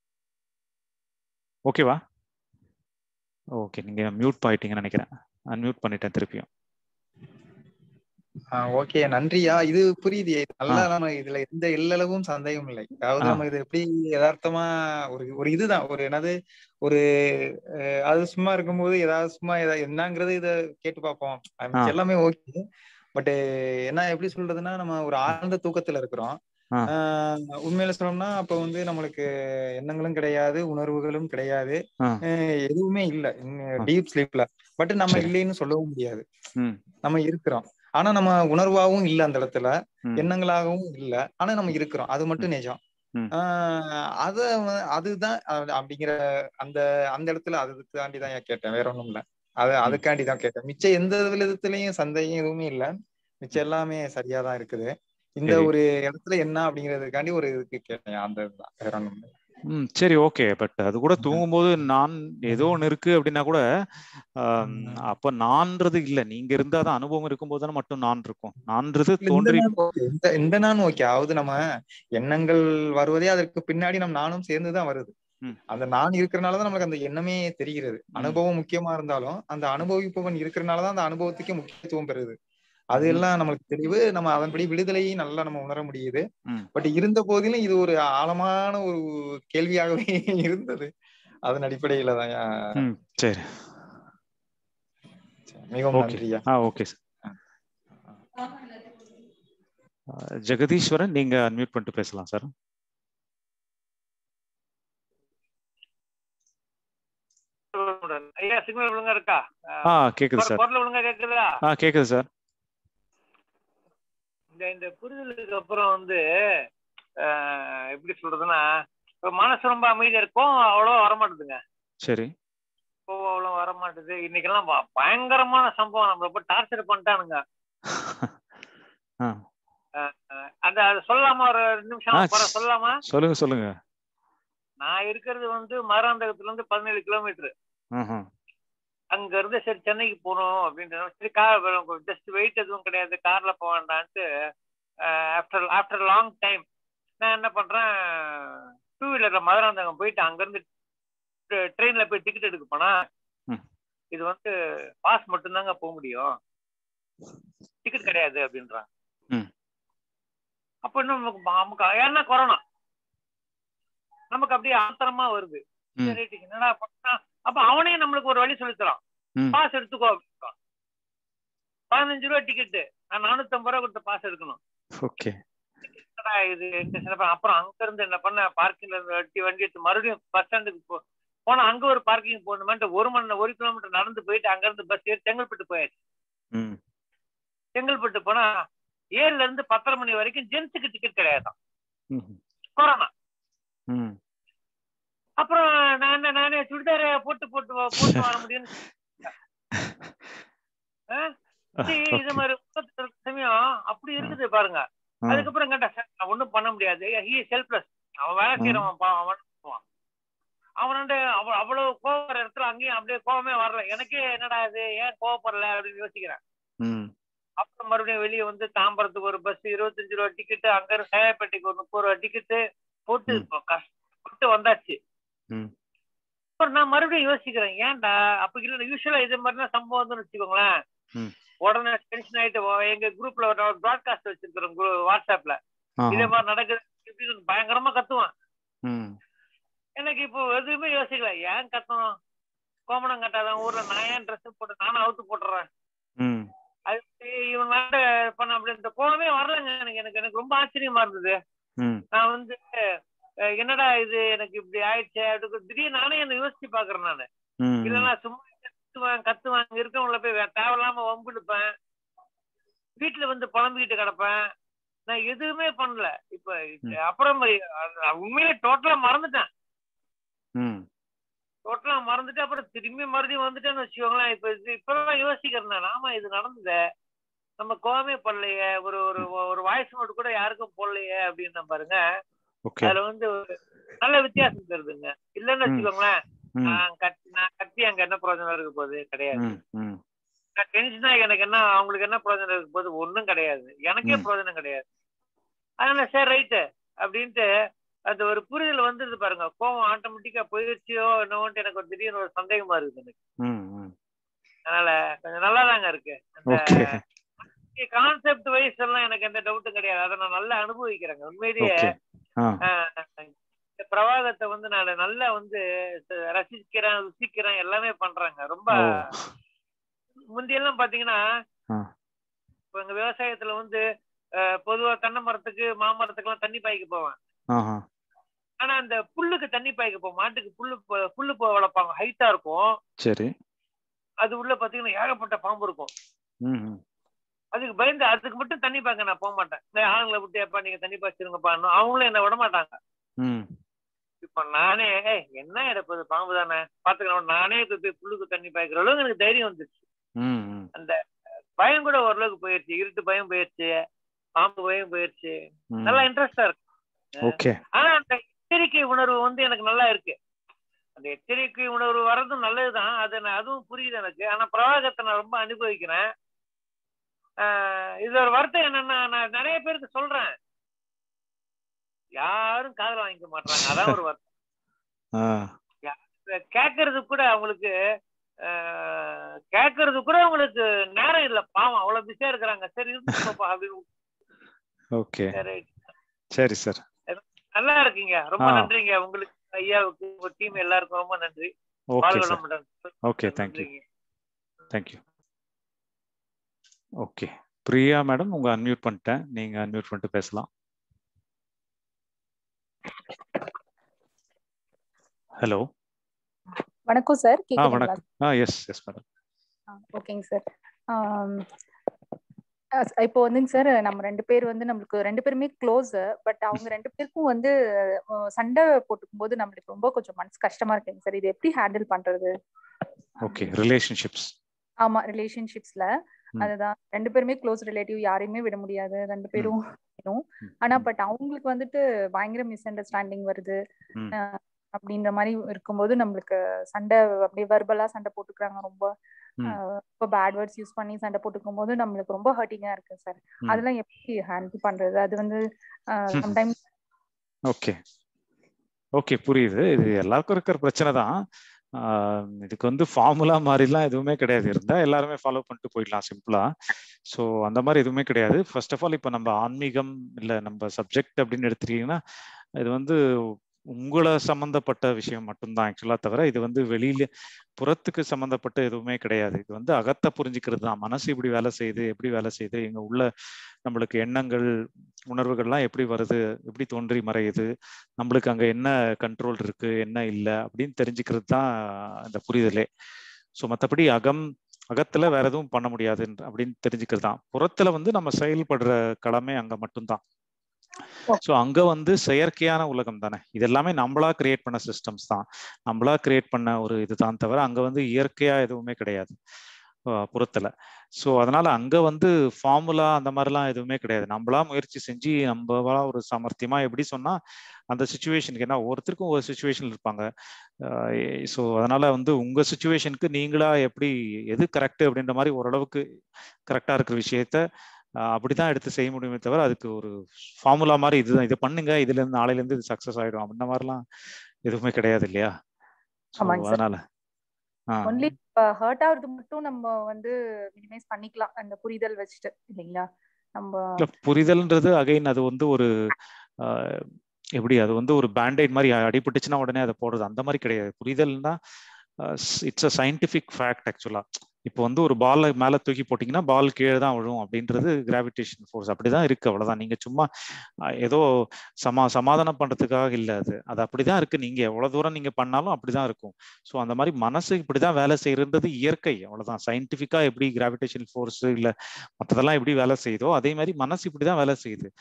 ஓகேவா ஓகே நீங்க மியூட் ஆயிட்டீங்கன்னு நினைக்கிறேன் அன்மியூட் பண்ணிட்டேன் திருப்பியும் ஓகே நன்றியா இது புரியுது நல்லா நம்ம இதுல எந்த எல்லளவும் சந்தேகம் இல்லை அதாவது ஆ. நம்ம இது எப்படி யதார்த்தமா ஒரு ஒரு இதுதான் ஒரு என்னது ஒரு அஹ், அது சும்மா இருக்கும்போது ஏதாவது சும்மா ஏதாவது என்னங்கிறது இத கேட்டு பார்ப்போம் அது மிச்சம் ஆ. எல்லாமே ஓகே பட் என்ன எப்படி சொல்றதுன்னா நம்ம ஒரு ஆழ்ந்த தூக்கத்துல இருக்கிறோம் ஆ. ஆஹ் உண்மையில சொல்லணும்னா அப்ப வந்து நம்மளுக்கு எண்ணங்களும் கிடையாது உணர்வுகளும் கிடையாது ஆ. அஹ் எதுவுமே இல்ல ஆ. டீப் ஸ்லீப்ல பட் நம்ம சரி. இல்லைன்னு சொல்லவும் முடியாது ம் நம்ம இருக்கிறோம் ஆனா நம்ம உணர்வாகவும் இல்ல அந்த இடத்துல ம் எண்ணங்களாகவும் இல்ல ஆனா நம்ம இருக்கிறோம் அது மட்டும் நிஜம் ம். ஆஹ் அத வ- அதுதான் அ- அப்படிங்கிற அந்த அந்த இடத்துல அதுக்காண்டி தான் ஏன் கேட்டேன் வேற ஒண்ணும் இல்ல அது அதுக்காண்டி தான் கேட்டேன் மிச்சம் எந்த விதத்துலயும் சந்தேகம் எதுவுமே இல்ல மிச்சம் எல்லாமே சரியா தான் இருக்குது இந்த சரி. ஒரு இடத்துல என்ன அப்படிங்கிறதுக்காண்டி ஒரு இதுக்கு கேட்டேன் அந்த இதுதான் வேற ஒண்ணும் இல்ல ம் சரி ஓகே பட் அது கூட தூங்கும்போது நான் ஏதோ ஒன்று இருக்கு அப்படின்னா கூட ஆம், ம். அப்ப நான்றது இல்ல நீங்க இருந்தா தான் அனுபவம் இருக்கும்போது தானே மட்டும் நான் இருக்கும் நான்றது இல்ல, இந்த தோன்றி நான் okay. இந்த இந்த நான் ஓகே அதாவது நம்ம எண்ணங்கள் வருவதே அதற்கு பின்னாடி நம் நானும் சேர்ந்துதான் வருது ம். அந்த நான் இருக்கிறனாலதான் நமக்கு அந்த எண்ணமே தெரிகிறது ம். அனுபவம் முக்கியமா இருந்தாலும் அந்த அனுபவிப்பவன் இருக்கிறனாலதான் அந்த அனுபவத்துக்கே முக்கியத்துவம் பெறுது அது ம். எல்லாம் நம்மளுக்கு தெளிவு நம்ம அதன்படி விடுதலையை நல்லா நம்ம உணர முடியுது ம். பட் இருந்த போதிலும் இது ஒரு ஆழமான ஒரு கேள்வியாகவே இருந்தது அதன் அடிப்படையில தான் ம் சரி மிகவும் ஓகே நன்றியா ஆ ஓகே சார் ஜெகதீஸ்வரன் நீங்க அன்மியூட் பண்ணிட்டு பேசலாம் சார் ஐயா சிக்னல் ஒழுங்கா இருக்கா ஆ கேக்குது சார் குரல் ஒழுங்கா கேக்குதா ஆ கேக்குது சார் இந்த இந்த புரிதலுக்கு அப்புறம் வந்து ஆஹ், எப்படி சொல்றதுன்னா இப்ப மனசு ரொம்ப அமைதியா இருக்கும் அவ்வளோ வரமாட்டுதுங்க சரி கோவம் அவ்வளோ வரமாட்டுது இன்னைக்கெல்லாம் ப- பயங்கரமான சம்பவம் நம்மள போய் டார்ச்சர் பண்ணிட்டானுங்க ஆ ஆஹ், அந்த அது சொல்லாமா ஒரு ரெண்டு ஆ, நிமிஷம் குறை சொல்லலாமா சொல்லுங்க சொல்லுங்க நான் இருக்கிறது வந்து மதுராந்தகத்துல இருந்து பதினேழு கிலோமீட்டர் ம்ஹும். அங்க இருந்து சரி சென்னைக்கு போகணும் அப்படின்ற சரி கார் ஜஸ்ட் வெயிட் எதுவும் கிடையாது கார்ல போக வேண்டான்ட்டு ஆஃப்டர் ஆஃப்டர் லாங் டைம் நான் என்ன பண்றேன் டூ வீலர்ல மதுராந்தகம் போயிட்டு அங்கிருந்து ட்ரெயின்ல போய் டிக்கெட் எடுக்க போனா ம். இது வந்து பாஸ் மட்டும்தாங்க போக முடியும் டிக்கெட் கிடையாது அப்படின்றான் ம். அப்ப இன்னும் நமக்கு நமக்கு ஏன்னா கொரோனா நமக்கு அப்படியே ஆத்திரமா வருது ம். சரி, என்னடா பண்ணா அப்ப அவனே நம்மளுக்கு ஒரு வழி சொல்லித்தரான் ம். பாஸ் எடுத்துக்கோ அப்படின்றான் பதினஞ்சு ரூபா டிக்கெட்டு நான் நானூத்தி ஐம்பது ரூபா கொடுத்து பாஸ் எடுக்கணும் ஓகே என்னடா இது என்ன சிறப்பு? அப்புறம் அங்க இருந்து என்ன பண்ண பார்க்கிங்ல இருந்து வெட்டி வண்டி எடுத்து மறுபடியும் பஸ் ஸ்டாண்டுக்கு போ போனா அங்க ஒரு பார்க்கிங் போகணுமென்ட்டு ஒரு மணி ஒரு கிலோமீட்டர் நடந்து போயிட்டு அங்க இருந்து பஸ் ஏறி செங்கல்பட்டு போயாச்சு ம் செங்கல்பட்டு போனா ஏழுல இருந்து பத்தரை மணி வரைக்கும் ஜென்ஸுக்கு டிக்கெட் கிடையாதான் ம்ஹும். கொரோனா ம் அப்புறம் நான் என்ன நானே சுடிதார போட்டு போட்டு வ- போட்டு வர முடியும்னு ஆ? சரி, இது ஓகே. மாதிரி உலகத்துல இருக்க சமயம் அப்படி இருக்குது பாருங்க ஆ. அதுக்கப்புறம் கேட்டா சார் நான் ஒண்ணும் பண்ண முடியாது ஹி ஹெல்ப்லெஸ் அவன் வேலை செய்யறவன் பாவம், அவன் பண்ணுவான். அவன் வந்து அவ- அவ்வளவு கோவம் வர இடத்துல அங்கேயும் அப்படியே கோவமே வரல எனக்கே என்னடா இது ஏன் கோவப்படல அப்படின்னு யோசிக்கிறேன் ம் அப்புறம் மறுபடியும் வெளியே வந்து தாம்பரத்துக்கு ஒரு பஸ் இருபத்தஞ்சு ரூபா டிக்கெட்டு அங்க இருந்து சேயப்பேட்டைக்கு ஒரு முப்பது ரூபா டிக்கெட்டு போட்டு ம். இப்போ கஷ்டப்பட்டு வந்தாச்சு ம். அப்புறம் நான் மறுபடியும் யோசிக்கிறேன் ஏன்டா அப்ப இல்ல யூஸ்வலா இது மாதிரிலாம் சம்பவம் வந்து வச்சுக்கோங்களேன் ம். உடனே டென்ஷன் ஆயிட்டு ஓ- எங்க குரூப்ல ஒரு ப்ராட்காஸ்ட் வச்சிருக்கிறோம் group- வாட்ஸ்அப்ல இதே ஆஹா. மாதிரி நடக்குது இப்படின்னு பயங்கரமா கத்துவான் ம் எனக்கு இப்போ எதுவுமே யோசிக்கல ஏன் கத்தணும் கோமணம் கட்டாதான் ஊர்ல நான் ஏன் ட்ரெஸ் போட்டு நானும் அவுத்து போட்டுறேன் ம் அது இவங்க பண்ண அப்படி இந்த கோவமே வரலங்க எனக்கு எனக்கு எனக்கு ரொம்ப ஆச்சரியமா இருந்தது ம் நான் வந்து அஹ், என்னடா இது எனக்கு இப்படி ஆயிடுச்சே அப்படி திடீர்னு நானே என்ன யோசிச்சு பாக்குறேன் நானு ம் இல்லைன்னா சும்மா கத்துவேன் கத்துவேன் இங்க இருக்கவங்கள போய் வே- தேவையில்லாம வம்பிடுப்பேன் வீட்டுல வந்து புலம்பிக்கிட்டு கிடப்பேன் நான் எதுவுமே பண்ணல இப்ப ம். அப்புறம் அது உண்மையிலே டோட்டலா மறந்துட்டேன் ம் டோட்டலா மறந்துட்டு அப்புறம் திரும்பி மறுபடியும் வந்துட்டேன்னு வச்சுக்கோங்களேன் இப்ப இது இப்பதான் யோசிக்கிறேன் நான் ஆமா இது நடந்ததே நம்ம கோவமே பண்ணலையே ஒரு ஒரு ஒரு வாய்ஸ் நோட் கூட யாருக்கும் போடலையே அப்படின்னு பாருங்க ஓகே அதுல வந்து ஒரு நல்ல வித்தியாசம் தருதுங்க இல்லைன்னு ம். வச்சுக்கோங்களேன் ம் நான் கத்தி நான் கத்தி அங்க என்ன பிரயோஜனம் இருக்க போகுது கிடையாது ம் ம் நான் டென்ஷனா எனக்கு என்ன அவங்களுக்கு என்ன பிரயோஜனம் இருக்க போகுது ஒண்ணும் கிடையாது எனக்கே ம். பிரயோஜனம் கிடையாது அதனால சரி ரைட்டு அப்படின்ட்டு அந்த ஒரு புரிதல் வந்துருது பாருங்க கோவம் ஆட்டோமேட்டிக்கா போயிடுச்சியோ என்னவோன்ட்டு எனக்கு ஒரு திடீர்னு ஒரு சந்தேகமா இருக்குது எனக்கு ம் ம் அதனால கொஞ்சம் நல்லா தாங்க இருக்கு ஓகே கான்செப்ட் வைஸ் எல்லாம் எனக்கு எந்த டவுட்டும் கிடையாது அதை நான் நல்லா அனுபவிக்கிறேங்க உண்மையிலேயே ஓகே ஆ ஆஹ், இந்த பிரவாகத்தை வந்து நான் நல்லா வந்து ச- ரசிக்கிறேன் ருசிக்கிறேன் எல்லாமே பண்றேங்க ரொம்ப ஓ முந்தியெல்லாம் பாத்தீங்கன்னா ஆ. இப்ப எங்க விவசாயத்துல வந்து அஹ், பொதுவா தென்னை மரத்துக்கு மாமரத்துக்குலாம் தண்ணி பாய்க்க போவேன் ஆஹா ஆனா அந்த புல்லுக்கு தண்ணி பாய்க்க போவோம் மாட்டுக்கு புல்லு ப- புல்லு போ வளர்ப்பாங்க ஹைட்டா இருக்கும் சரி அது உள்ள பாத்தீங்கன்னா ஏகப்பட்ட பாம்பு இருக்கும் ம் ம் அதுக்கு பயந்து அதுக்கு மட்டும் தண்ணி பாய்க்க நான் போக மாட்டேன் இந்த ஆளுங்களை விட்டு எப்பா நீங்க தண்ணி பாய்ச்சிருங்கப்பா அவங்களும் என்ன விட மாட்டாங்க ம் இப்ப நானே "ஏய், என்ன எடுப்பது பாம்பு தானே பாத்துக்கலாம் நானே இப்ப போய் புல்லுக்கு தண்ணி பாய்க்கிற அளவுக்கு எனக்கு தைரியம் வந்துருச்சு ம் ம் அந்த பயம் கூட ஓரளவுக்கு போயிடுச்சு இருட்டு பயம் போயிடுச்சு பாம்பு பயம் போயிடுச்சு ம் நல்லா இன்ட்ரெஸ்டா இருக்கு ஓகே ஆனா அந்த எச்சரிக்கை உணர்வு வந்து எனக்கு நல்லா இருக்கு அந்த எச்சரிக்கை உணர்வு வர்றதும் நல்லதுதான் அது நான் அதுவும் புரியுது எனக்கு ஆனா பிரவாகத்தை நான் ரொம்ப அனுபவிக்கிறேன் ஆஹ் இது ஒரு வருத்தம் என்னன்னா நான் நிறைய பேருக்கு சொல்றேன் யாரும் காதுல வாங்கிக்க மாட்டாங்க அதான் ஒரு வருத்தம் ஆ கேட்கறது கூட அவங்களுக்கு ஆஹ் கேட்கறது கூட அவங்களுக்கு நேரம் இல்ல பாவம் அவ்வளவு பிஸியா இருக்கிறாங்க சரி இருந்துப்பா அப்படின்னு ஓகே சரி சரி சார் நல்லா இருக்கீங்க ரொம்ப ஆ. நன்றிங்க உங்களுக்கு ஐயாவுக்கு உங்க டீம் எல்லாருக்கும் ரொம்ப நன்றி ஓகே வாழ்க சார் வளமுடன். ஓகே தேங்க்யூ நன்றிங்க. தேங்க்யூ ஓகே பிரியா மேடம் உங்க அன்மியூட் பண்ணிட்டேன் நீங்க அன்மியூட் பண்ணிட்டு பேசலாம் ஹலோ வணக்கம் சார் ஆ கேக்குதுங்களா வணக்கம் ஆ எஸ் எஸ் மேடம் ஆ, ஓகேங்க சார் ஆம், அஹ் ஸ்- இப்போ வந்துங்க சார் நம்ம ரெண்டு பேர் வந்து நம்மளுக்கு ரெண்டு பேருமே க்ளோஸ் பட் அவங்க ரெண்டு பேருக்கும் வந்து அஹ், சண்டை போட்டுக்கும் போது நம்மளுக்கு ரொம்ப கொஞ்சம் மனசு கஷ்டமா இருக்குங்க சார் இது எப்படி ஹேண்டில் பண்றது ஓகே ரிலேஷன்ஷிப்ஸ் ஆமா ரிலேஷன்ஷிப்ஸ்ல ம். அதுதான் ரெண்டு பேருமே க்ளோஸ் ரிலேட்டிவ் யாரையுமே விட முடியாது ரெண்டு பேரும் வேணும் ஆனா பட் அவங்களுக்கு வந்துட்டு பயங்கர மிஸ் அண்டர்ஸ்டாண்டிங் வருது ம். அஹ், அப்படின்ற மாதிரி இருக்கும்போது நம்மளுக்கு சண்டை அப்படியே வெர்பலா சண்டை போட்டுக்கிறாங்க ரொம்ப ம். அஹ், ரொம்ப பேட் வேர்ட்ஸ் யூஸ் பண்ணி சண்டை போட்டுக்கும் போது நம்மளுக்கு ரொம்ப ஹர்ட்டிங்கா இருக்கு சார் ம். அதெல்லாம் எப்படி ஹேண்டில் பண்றது அது வந்து சம்டைம்ஸ் ஓகே ஓகே புரியுது இது எல்லாருக்கும் இருக்கிற பிரச்சனை தான் ஆஹ் இதுக்கு வந்து ஃபார்முலா மாதிரிலாம் எதுவுமே கிடையாது இருந்தா எல்லாருமே ஃபாலோ பண்ணிட்டு போயிடலாம் சிம்பிளா ஸோ அந்த மாதிரி எதுவுமே கிடையாது ஃபர்ஸ்ட் ஆஃப் ஆல் இப்போ நம்ம ஆன்மீகம் இல்லை நம்ம சப்ஜெக்ட் அப்படின்னு எடுத்துட்டீங்கன்னா இது வந்து உங்களை சம்மந்தப்பட்ட விஷயம் மட்டும்தான் ஆக்சுவலா தவிர இது வந்து வெளியில புறத்துக்கு சம்மந்தப்பட்ட எதுவுமே கிடையாது இது வந்து அகத்தை புரிஞ்சுக்கிறது தான் மனசு இப்படி வேலை செய்யுது எப்படி வேலை செய்யுது எங்க உள்ள நம்மளுக்கு எண்ணங்கள் உணர்வுகள்லாம் எப்படி வருது எப்படி தோன்றி மறையுது நம்மளுக்கு அங்க என்ன கண்ட்ரோல் இருக்கு என்ன இல்லை அப்படின்னு தெரிஞ்சுக்கிறது தான் இந்த புரிதலே ஸோ மற்றபடி அகம் அகத்துல வேற எதுவும் பண்ண முடியாது அப்படின்னு தெரிஞ்சுக்கிறது தான் புறத்துல வந்து நம்ம செயல்படுற கடமை அங்க மட்டும்தான் ஸோ அங்க வந்து செயற்கையான உலகம் தானே இது எல்லாமே நம்மளா கிரியேட் பண்ண சிஸ்டம்ஸ் தான் நம்மளா கிரியேட் பண்ண ஒரு இதுதான் தவிர அங்க வந்து இயற்கையா எதுவுமே கிடையாது அஹ் புறத்துல ஸோ அதனால அங்க வந்து ஃபார்முலா அந்த மாதிரிலாம் எதுவுமே கிடையாது நம்மளா முயற்சி செஞ்சு நம்மளா ஒரு சாமர்த்தியமா எப்படி சொன்னா அந்த சுச்சுவேஷனுக்கு ஏன்னா ஒருத்தருக்கும் ஒரு சுச்சுவேஷன் இருப்பாங்க ஸோ அதனால வந்து உங்க சுச்சுவேஷனுக்கு நீங்களா எப்படி எது கரெக்ட் அப்படின்ற மாதிரி ஓரளவுக்கு கரெக்டா இருக்கிற விஷயத்த அஹ் அப்படிதான் எடுத்து செய்ய முடியுமே தவிர அதுக்கு ஒரு ஃபார்முலா மாதிரி இதுதான் இதை பண்ணுங்க இதுல இருந்து நாளையில இருந்து இது சக்சஸ் ஆயிடும் அந்த மாதிரிலாம் எதுவுமே கிடையாது இல்லையா So, ஆமாங்க சார். அதனால ஆ ஒன்லி ஹர்ட் ஆகுறது மட்டும் நம்ம வந்து மினிமைஸ் பண்ணிக்கலாம் அந்த புரிதல் வச்சுட்டு இல்லைங்களா நம்ம இல்ல புரிதல்ன்றது அகைன் அது வந்து ஒரு ஆஹ், எப்படி அது வந்து ஒரு பேண்டைட் மாதிரி அடிபட்டுச்சுன்னா உடனே அதை போடுறது அந்த மாதிரி கிடையாது புரிதல்னா it's a scientific fact actually இப்போ வந்து ஒரு பால் மேல தூக்கி போட்டீங்கன்னா பால் கீழே தான் விழும் அப்படின்றது கிராவிடேஷன் ஃபோர்ஸ் அப்படிதான் இருக்கு அவ்வளவுதான் நீங்க சும்மா ஆஹ், ஏதோ சமா சமாதானம் பண்றதுக்காக இல்ல அது அது அப்படிதான் இருக்கு நீங்க எவ்வளவு தூரம் நீங்க பண்ணாலும் அப்படிதான் இருக்கும் ஸோ அந்த மாதிரி மனசு இப்படிதான் வேலை செய்யறது இயற்கை அவ்வளவுதான் சயின்டிபிக்கா எப்படி கிராவிடேஷன் ஃபோர்ஸ் இல்ல மற்றதெல்லாம் எப்படி வேலை செய்யுதோ அதே மாதிரி மனசு இப்படிதான் வேலை செய்யுது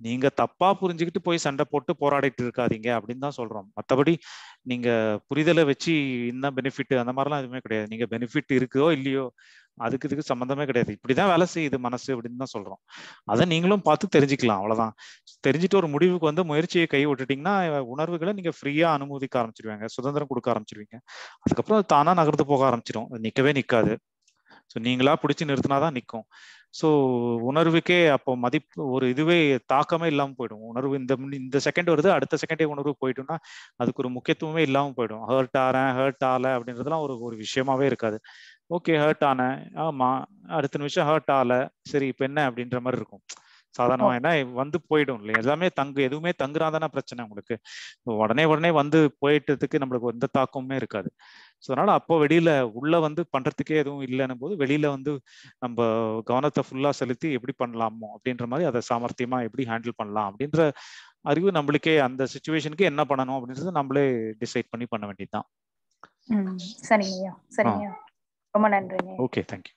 நீங்க தப்பா புரிஞ்சுக்கிட்டு போய் சண்டை போட்டு போராடிட்டு இருக்காதீங்க அப்படின்னு தான் சொல்றோம் மற்றபடி நீங்க புரிதலை வச்சு என்ன பெனிஃபிட் அந்த மாதிரிலாம் எதுவுமே கிடையாது நீங்க பெனிஃபிட் இருக்கோ இல்லையோ அதுக்கு இதுக்கு சம்மந்தமே கிடையாது இப்படிதான் வேலை செய்யுது மனசு அப்படின்னு தான் சொல்றோம் அதை நீங்களும் பார்த்து தெரிஞ்சுக்கலாம் அவ்வளவுதான் தெரிஞ்சுட்டு ஒரு முடிவுக்கு வந்து முயற்சியை கை விட்டுட்டீங்கன்னா உணர்வுகளை நீங்க ஃப்ரீயா அனுமதிக்க ஆரம்பிச்சிருவாங்க சுதந்திரம் கொடுக்க ஆரம்பிச்சிருவீங்க அதுக்கப்புறம் அது தானா நகர்ந்து போக ஆரம்பிச்சிடும் அது நிக்கவே நிக்காது ஸோ நீங்களா பிடிச்சி நிறுத்தினாதான் நிற்கும் ஸோ உணர்வுக்கே அப்போ மதிப்பு ஒரு இதுவே தாக்கமே இல்லாமல் போயிடும் உணர்வு இந்த இந்த செகண்ட் வருது அடுத்த செகண்டே உணர்வு போயிட்டோம்னா அதுக்கு ஒரு முக்கியத்துவமே இல்லாமல் போயிடும் ஹர்ட் ஆறேன் ஹர்ட் ஆகல அப்படின்றதுலாம் ஒரு ஒரு விஷயமாவே இருக்காது ஓகே ஹர்ட் ஆனேன் ஆமா அடுத்த நிமிஷம் ஹர்ட் ஆகல சரி இப்போ என்ன அப்படின்ற மாதிரி இருக்கும் சாதாரணமா என்ன வந்து போயிடும் இல்லையா எல்லாமே தங்கு எதுவுமே தங்குறாதானே பிரச்சனை உங்களுக்கு உடனே உடனே வந்து போயிட்டதுக்கு நம்மளுக்கு எந்த தாக்கமுமே இருக்காது ஸோ அதனால அப்போ வெளியில உள்ள வந்து பண்றதுக்கே எதுவும் இல்லைன்னும் போது வெளியில வந்து நம்ம கவனத்தை ஃபுல்லா செலுத்தி எப்படி பண்ணலாமோ அப்படின்ற மாதிரி அதை சாமர்த்தியமா எப்படி ஹேண்டில் பண்ணலாம் அப்படின்ற அறிவு நம்மளுக்கே அந்த சுச்சுவேஷனுக்கு என்ன பண்ணணும் அப்படின்றது நம்மளே டிசைட் பண்ணி பண்ண வேண்டியதுதான் ம் சரிங்கய்யா சரிங்கய்யா ரொம்ப நன்றிங்க okay thank you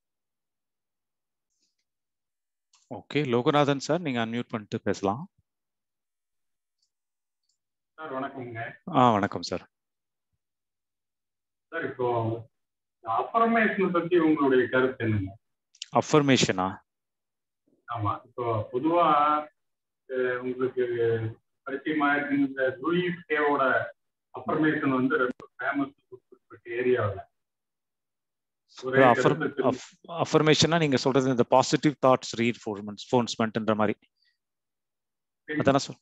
okay Loganathan sir நீங்க அன்மியூட் பண்ணிட்டு பேசலாம் சார் வணக்கம்ங்க ஆ வணக்கம் சார் சார் இப்போ அஃபர்மேஷன் பத்தி உங்களுடைய கருத்து என்னங்க அஃபர்மேஷனா ஆமா இப்போ பொதுவா உங்களுக்கு பரிச்சயமா இந்த லூயிஸ் கேவோட அஃபர்மேஷன் வந்து ரொம்ப ஃபேமஸ் குறிப்பிட்ட ஏரியாவில் அஃபர்மேஷனா நீங்க சொல்றது இந்த பாசிட்டிவ் தாட்ஸ் ரீஇன்ஃபோர்ஸ்மெண்ட் ஃபோன்ஸ்மெண்ட்ன்ற மாதிரி அதான சொல்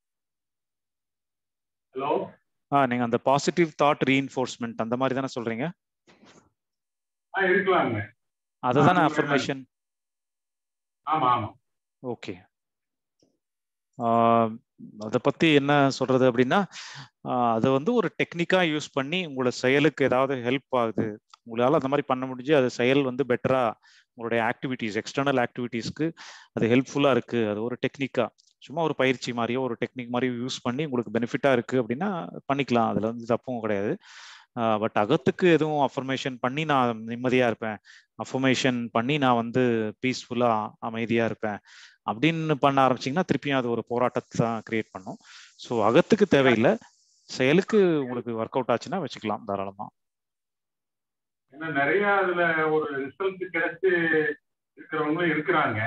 ஹலோ ஆ நீங்க அந்த பாசிட்டிவ் தாட் ரீஇன்ஃபோர்ஸ்மெண்ட் அந்த மாதிரி தானே சொல்றீங்க ஆ இருக்கலாங்க அதுதானே அஃபர்மேஷன் ஆமா ஆமா ஓகே அதை பத்தி என்ன சொல்றது அப்படின்னா அதை வந்து ஒரு டெக்னிக்கா யூஸ் பண்ணி உங்களோட செயலுக்கு ஏதாவது ஹெல்ப் ஆகுது உங்களால அந்த மாதிரி பண்ண முடிஞ்சு அது செயல் வந்து பெட்டரா உங்களுடைய ஆக்டிவிட்டிஸ் எக்ஸ்டர்னல் ஆக்டிவிட்டீஸ்க்கு அது ஹெல்ப்ஃபுல்லா இருக்கு அது ஒரு டெக்னிக்கா சும்மா ஒரு பயிற்சி மாதிரியோ ஒரு டெக்னிக் மாதிரி யூஸ் பண்ணி உங்களுக்கு பெனிஃபிட்டா இருக்கு அப்படின்னா பண்ணிக்கலாம் அதுல வந்து தப்பும் கிடையாது பட் அகத்துக்கு எதுவும் அஃபர்மேஷன் பண்ணி நான் நிம்மதியா இருப்பேன் அஃபர்மேஷன் பண்ணி நான் வந்து பீஸ்ஃபுல்லா அமைதியா இருப்பேன் அப்படின்னு பண்ண ஆரம்பிச்சிங்கன்னா திருப்பியும் அது ஒரு போராட்டத்தை தான் கிரியேட் பண்ணும் ஸோ அகத்துக்கு தேவையில்லை செயலுக்கு உங்களுக்கு ஒர்க் அவுட் ஆச்சுன்னா வச்சுக்கலாம் தாராளமா ஏன்னா நிறைய அதுல ஒரு ரிசல்ட் கிடைச்சு இருக்கிறவங்களும் இருக்கிறாங்க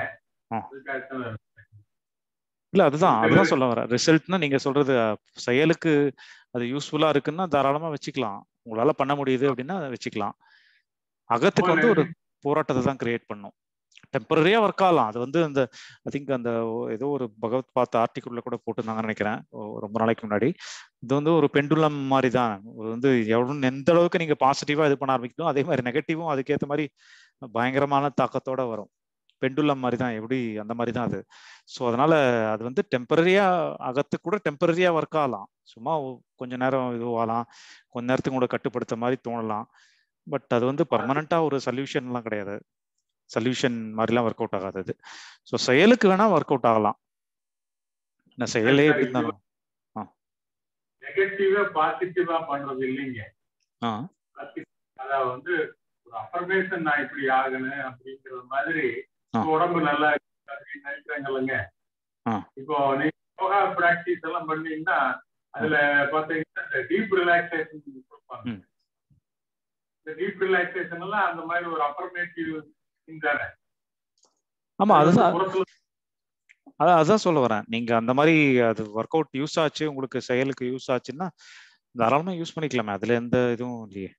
இல்ல அதுதான் அதுதான் சொல்ல வரேன் ரிசல்ட்னா நீங்க சொல்றது செயலுக்கு அது யூஸ்ஃபுல்லா இருக்குன்னா தாராளமா வச்சுக்கலாம் உங்களால பண்ண முடியுது அப்படின்னா அதை வச்சுக்கலாம் அகத்துக்கு வந்து ஒரு போராட்டத்தை தான் கிரியேட் பண்ணும் டெம்பரரியா ஒர்க் ஆகலாம் அது வந்து அந்த ஐ திங்க் அந்த ஏதோ ஒரு பகவத் பார்த்த ஆர்டிக்குள்ள கூட போட்டிருந்தாங்கன்னு நினைக்கிறேன் ரொம்ப நாளைக்கு முன்னாடி இது வந்து ஒரு பெண்டுலம் மாதிரி தான் வந்து எவ்வளவு எந்த அளவுக்கு நீங்க பாசிட்டிவா இது பண்ண ஆரம்பிக்கணும் அதே மாதிரி நெகட்டிவும் அதுக்கேற்ற மாதிரி பயங்கரமான தாக்கத்தோட வரும் பெண்டுலம் மாதிரி தான் எப்படி அந்த மாதிரி தான் அது ஸோ அதனால அது வந்து டெம்பரரியா அகத்து கூட டெம்பரரியா ஒர்க் ஆகலாம் சும்மா கொஞ்ச நேரம் இதுவாகலாம் கொஞ்ச நேரத்துக்கு கூட கட்டுப்படுத்த மாதிரி தோணலாம் பட் அது வந்து பர்மனண்டா ஒரு சொல்யூஷன்லாம் கிடையாது சொல்யூஷன் மாதிரிலாம் ஒர்க் அவுட் ஆகாது அது ஸோ செயலுக்கு வேணா ஒர்க் அவுட் ஆகலாம் என்ன செயலே எப்படி இருந்தாலும் நெகட்டிவா பாசிட்டிவா பண்றது இல்லைங்க ஆ அதாவது வந்து ஒரு அஃபர்மேஷன் நான் இப்படி ஆகணும் அப்படிங்கிற மாதிரி உடம்பு நல்லா நினைக்கிறாங்கல்லங்க இப்போ நீங்க யோகா பிராக்டிஸ் எல்லாம் பண்ணீங்கன்னா அதுல பாத்தீங்கன்னா இந்த டீப் ரிலாக்ஸேஷன் கொடுப்பாங்க இந்த டீப் ரிலாக்ஸேஷன் எல்லாம் அந்த மாதிரி ஒரு அஃபர்மேட்டிவ் தானே ஆமா அதுதான் அதான் அதான் சொல்ல வரேன் நீங்க அந்த மாதிரி அது ஒர்க் அவுட் யூஸ் ஆச்சு உங்களுக்கு செயலுக்கு யூஸ் ஆச்சுன்னா தாராளமா யூஸ் பண்ணிக்கலாமே அதுல எந்த இதுவும் இல்லையே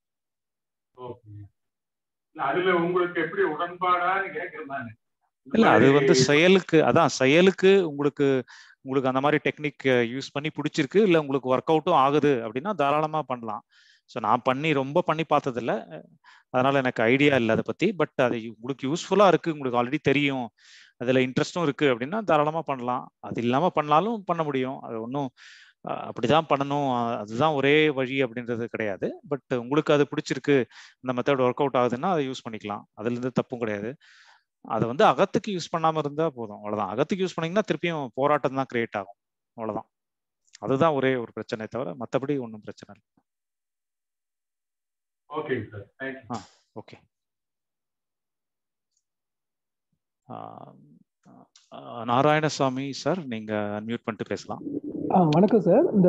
அதுல உங்களுக்கு எப்படி உடன்பாடான்னு கேக்குறேன் இல்ல அது வந்து செயலுக்கு அதான் செயலுக்கு உங்களுக்கு உங்களுக்கு அந்த மாதிரி டெக்னிக் யூஸ் பண்ணி பிடிச்சிருக்கு இல்ல உங்களுக்கு ஒர்க் அவுட்டும் ஆகுது அப்படின்னா தாராளமா பண்ணலாம் ஸோ நான் பண்ணி ரொம்ப பண்ணி பார்த்ததில்ல அதனால எனக்கு ஐடியா இல்லை அதை பத்தி பட் அது உங்களுக்கு யூஸ்ஃபுல்லா இருக்கு உங்களுக்கு ஆல்ரெடி தெரியும் அதுல இன்ட்ரெஸ்டும் இருக்கு அப்படின்னா தாராளமா பண்ணலாம் அது இல்லாம பண்ணாலும் பண்ண முடியும் அது ஒன்றும் அப்படிதான் பண்ணணும் அதுதான் ஒரே வழி அப்படின்றது கிடையாது பட் உங்களுக்கு அது பிடிச்சிருக்கு இந்த மெத்தட் ஒர்க் அவுட் ஆகுதுன்னா அதை யூஸ் பண்ணிக்கலாம் அதுல இருந்து தப்பும் கிடையாது அதை வந்து அகத்துக்கு யூஸ் பண்ணாம இருந்தா போதும் அவ்வளவுதான் அகத்துக்கு யூஸ் பண்ணீங்கன்னா திருப்பியும் போராட்டம் தான் கிரியேட் ஆகும் அவ்வளவுதான் அதுதான் ஒரே ஒரு பிரச்சனை தவிர மற்றபடி ஒன்றும் பிரச்சனை இல்லை okay sir thank you okay Narayanasamy sir நீங்க அன்மியூட் பண்ணிட்டு பேசலாம் வணக்கம் சார் இந்த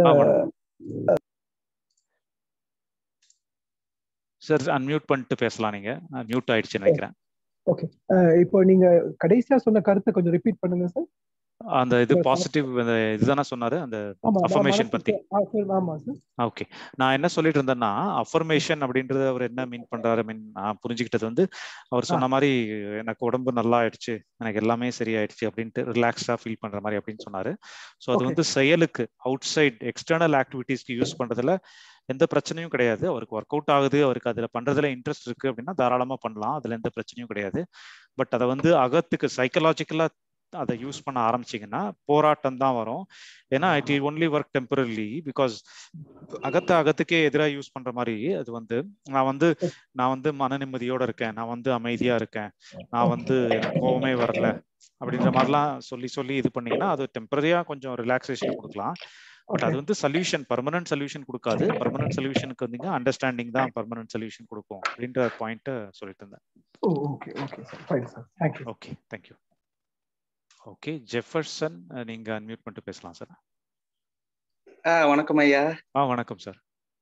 சார் அன்மியூட் பண்ணிட்டு பேசலாம் நீங்க மியூட் ஆயிடுச்சு நினைக்கிறேன் ஓகே இப்போ நீங்க கடைசியா சொன்ன கருத்தை கொஞ்சம் ரிப்பீட் பண்ணுங்க சார் அந்த இது பாசிட்டிவ் அந்த இதுதானே சொன்னாரு அந்த அஃபர்மேஷன் பத்தி ஆமா சார் ஓகே நான் என்ன சொல்லிட்டு இருந்தேன்னா அஃபர்மேஷன் அப்படின்றது அவர் என்ன மீன் பண்றாரு மீன் நான் புரிஞ்சுக்கிட்டது வந்து அவர் சொன்ன மாதிரி எனக்கு உடம்பு நல்லா ஆயிடுச்சு எனக்கு எல்லாமே சரியாயிடுச்சு அப்படின்ட்டு ரிலாக்ஸ்டா ஃபீல் பண்ற மாதிரி அப்படின்னு சொன்னாரு ஸோ அது வந்து செயலுக்கு அவுட் சைட் எக்ஸ்டர்னல் ஆக்டிவிட்டிஸ்க்கு யூஸ் பண்றதுல எந்த பிரச்சனையும் கிடையாது அவருக்கு ஒர்க் அவுட் ஆகுது அவருக்கு அதுல பண்றதுல இன்ட்ரெஸ்ட் இருக்கு அப்படின்னா தாராளமா பண்ணலாம் அதுல எந்த பிரச்சனையும் கிடையாது பட் அதை வந்து அகத்துக்கு சைக்கலாஜிக்கலா அதை யூஸ் பண்ண ஆரம்பிச்சிங்கன்னா போராட்டம் தான் வரும் ஏன்னா it'll only work temporary because அகத்த அகத்துக்கே எதிராக யூஸ் பண்ற மாதிரி அது வந்து நான் வந்து நான் வந்து மன நிம்மதியோட இருக்கேன் நான் வந்து அமைதியா இருக்கேன் நான் வந்து எனக்கு கோவமே வரல அப்படின்ற மாதிரிலாம் சொல்லி சொல்லி இது பண்ணீங்கன்னா அது டெம்பரரியா கொஞ்சம் ரிலாக்ஸேஷன் கொடுக்கலாம் பட் அது வந்து சொல்யூஷன் பர்மனன்ட் சொல்யூஷன் கொடுக்காது பர்மனன்ட் சொல்யூஷனுக்கு வந்தீங்க அண்டர்ஸ்டாண்டிங் தான் பர்மனன்ட் சொல்யூஷன் கொடுக்கும் அப்படின்ற பாயிண்ட் சொல்லிட்டு இருந்தேன் okay okay sir fine sir thank you okay thank you okay Jefferson நீங்க அன்மியூட் பண்ணிட்டு பேசலாம் சார் ஆ வணக்கம் ஐயா ஆ வணக்கம் சார்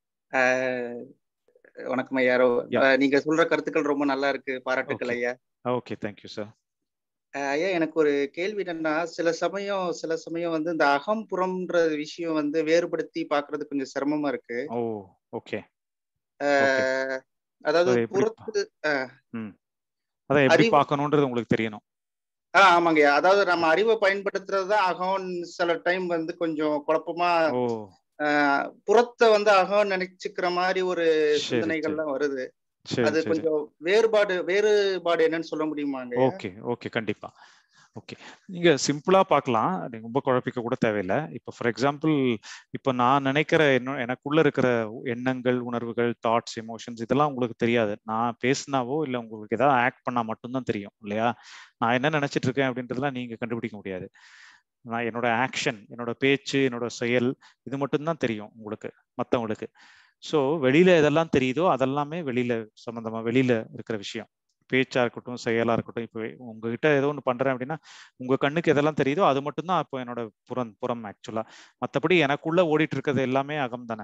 வணக்கம் ஐயா நீங்க சொல்ற கருத்துக்கள் ரொம்ப நல்லா இருக்கு பாராட்டுக்கள் ஐயா ஓகே தேங்க்யூ சார் ஐயா எனக்கு ஒரு கேள்வி என்னன்னா சில சமயம் சில சமயம் வந்து இந்த அகம் புறம்ன்ற விஷயம் வந்து வேறுபடுத்தி பாக்குறது கொஞ்சம் சிரமமா இருக்கு ஓ ஓகே அதாவது புறத்து அதான் எப்படி பார்க்கணும்ன்றது உங்களுக்கு தெரியணும் ஆ ஆமாங்க அதாவது நம்ம அறிவை பயன்படுத்துறது தான் அகம் சில டைம் வந்து கொஞ்சம் குழப்பமா புறத்தை வந்து அகம் நினைச்சுக்கிற மாதிரி ஒரு சிந்தனைகள்லாம் வருது அது கொஞ்சம் வேறுபாடு வேறுபாடு என்னன்னு சொல்ல முடியுமாங்க ஓகே ஓகே கண்டிப்பா ஓகே நீங்க சிம்பிளா பார்க்கலாம் நீங்க ரொம்ப குழப்பிக்க கூட தேவையில்லை இப்போ ஃபார் எக்ஸாம்பிள் இப்போ நான் நினைக்கிற என்ன எனக்குள்ள இருக்கிற எண்ணங்கள் உணர்வுகள் தாட்ஸ் எமோஷன்ஸ் இதெல்லாம் உங்களுக்கு தெரியாது நான் பேசினாவோ இல்லை உங்களுக்கு ஏதாவது ஆக்ட் பண்ணா மட்டும்தான் தெரியும் இல்லையா நான் என்ன நினைச்சிட்டு இருக்கேன் அப்படின்றதுலாம் நீங்க கண்டுபிடிக்க முடியாது நான் என்னோட ஆக்ஷன் என்னோட பேச்சு என்னோட செயல் இது மட்டும்தான் தெரியும் உங்களுக்கு மற்றவங்களுக்கு ஸோ வெளியில எதெல்லாம் தெரியுதோ அதெல்லாமே வெளியில சம்பந்தமா வெளியில இருக்கிற விஷயம் பேச்சா இருக்கட்டும் செயலா இருக்கட்டும் இப்போ உங்ககிட்ட ஏதோ ஒன்று பண்றேன் அப்படின்னா உங்க கண்ணுக்கு எதெல்லாம் தெரியுதோ அது மட்டும்தான் இப்போ என்னோட புறம் புறம் ஆக்சுவலா மற்றபடி எனக்குள்ள ஓடிட்டு இருக்கிறது எல்லாமே அகம் தானே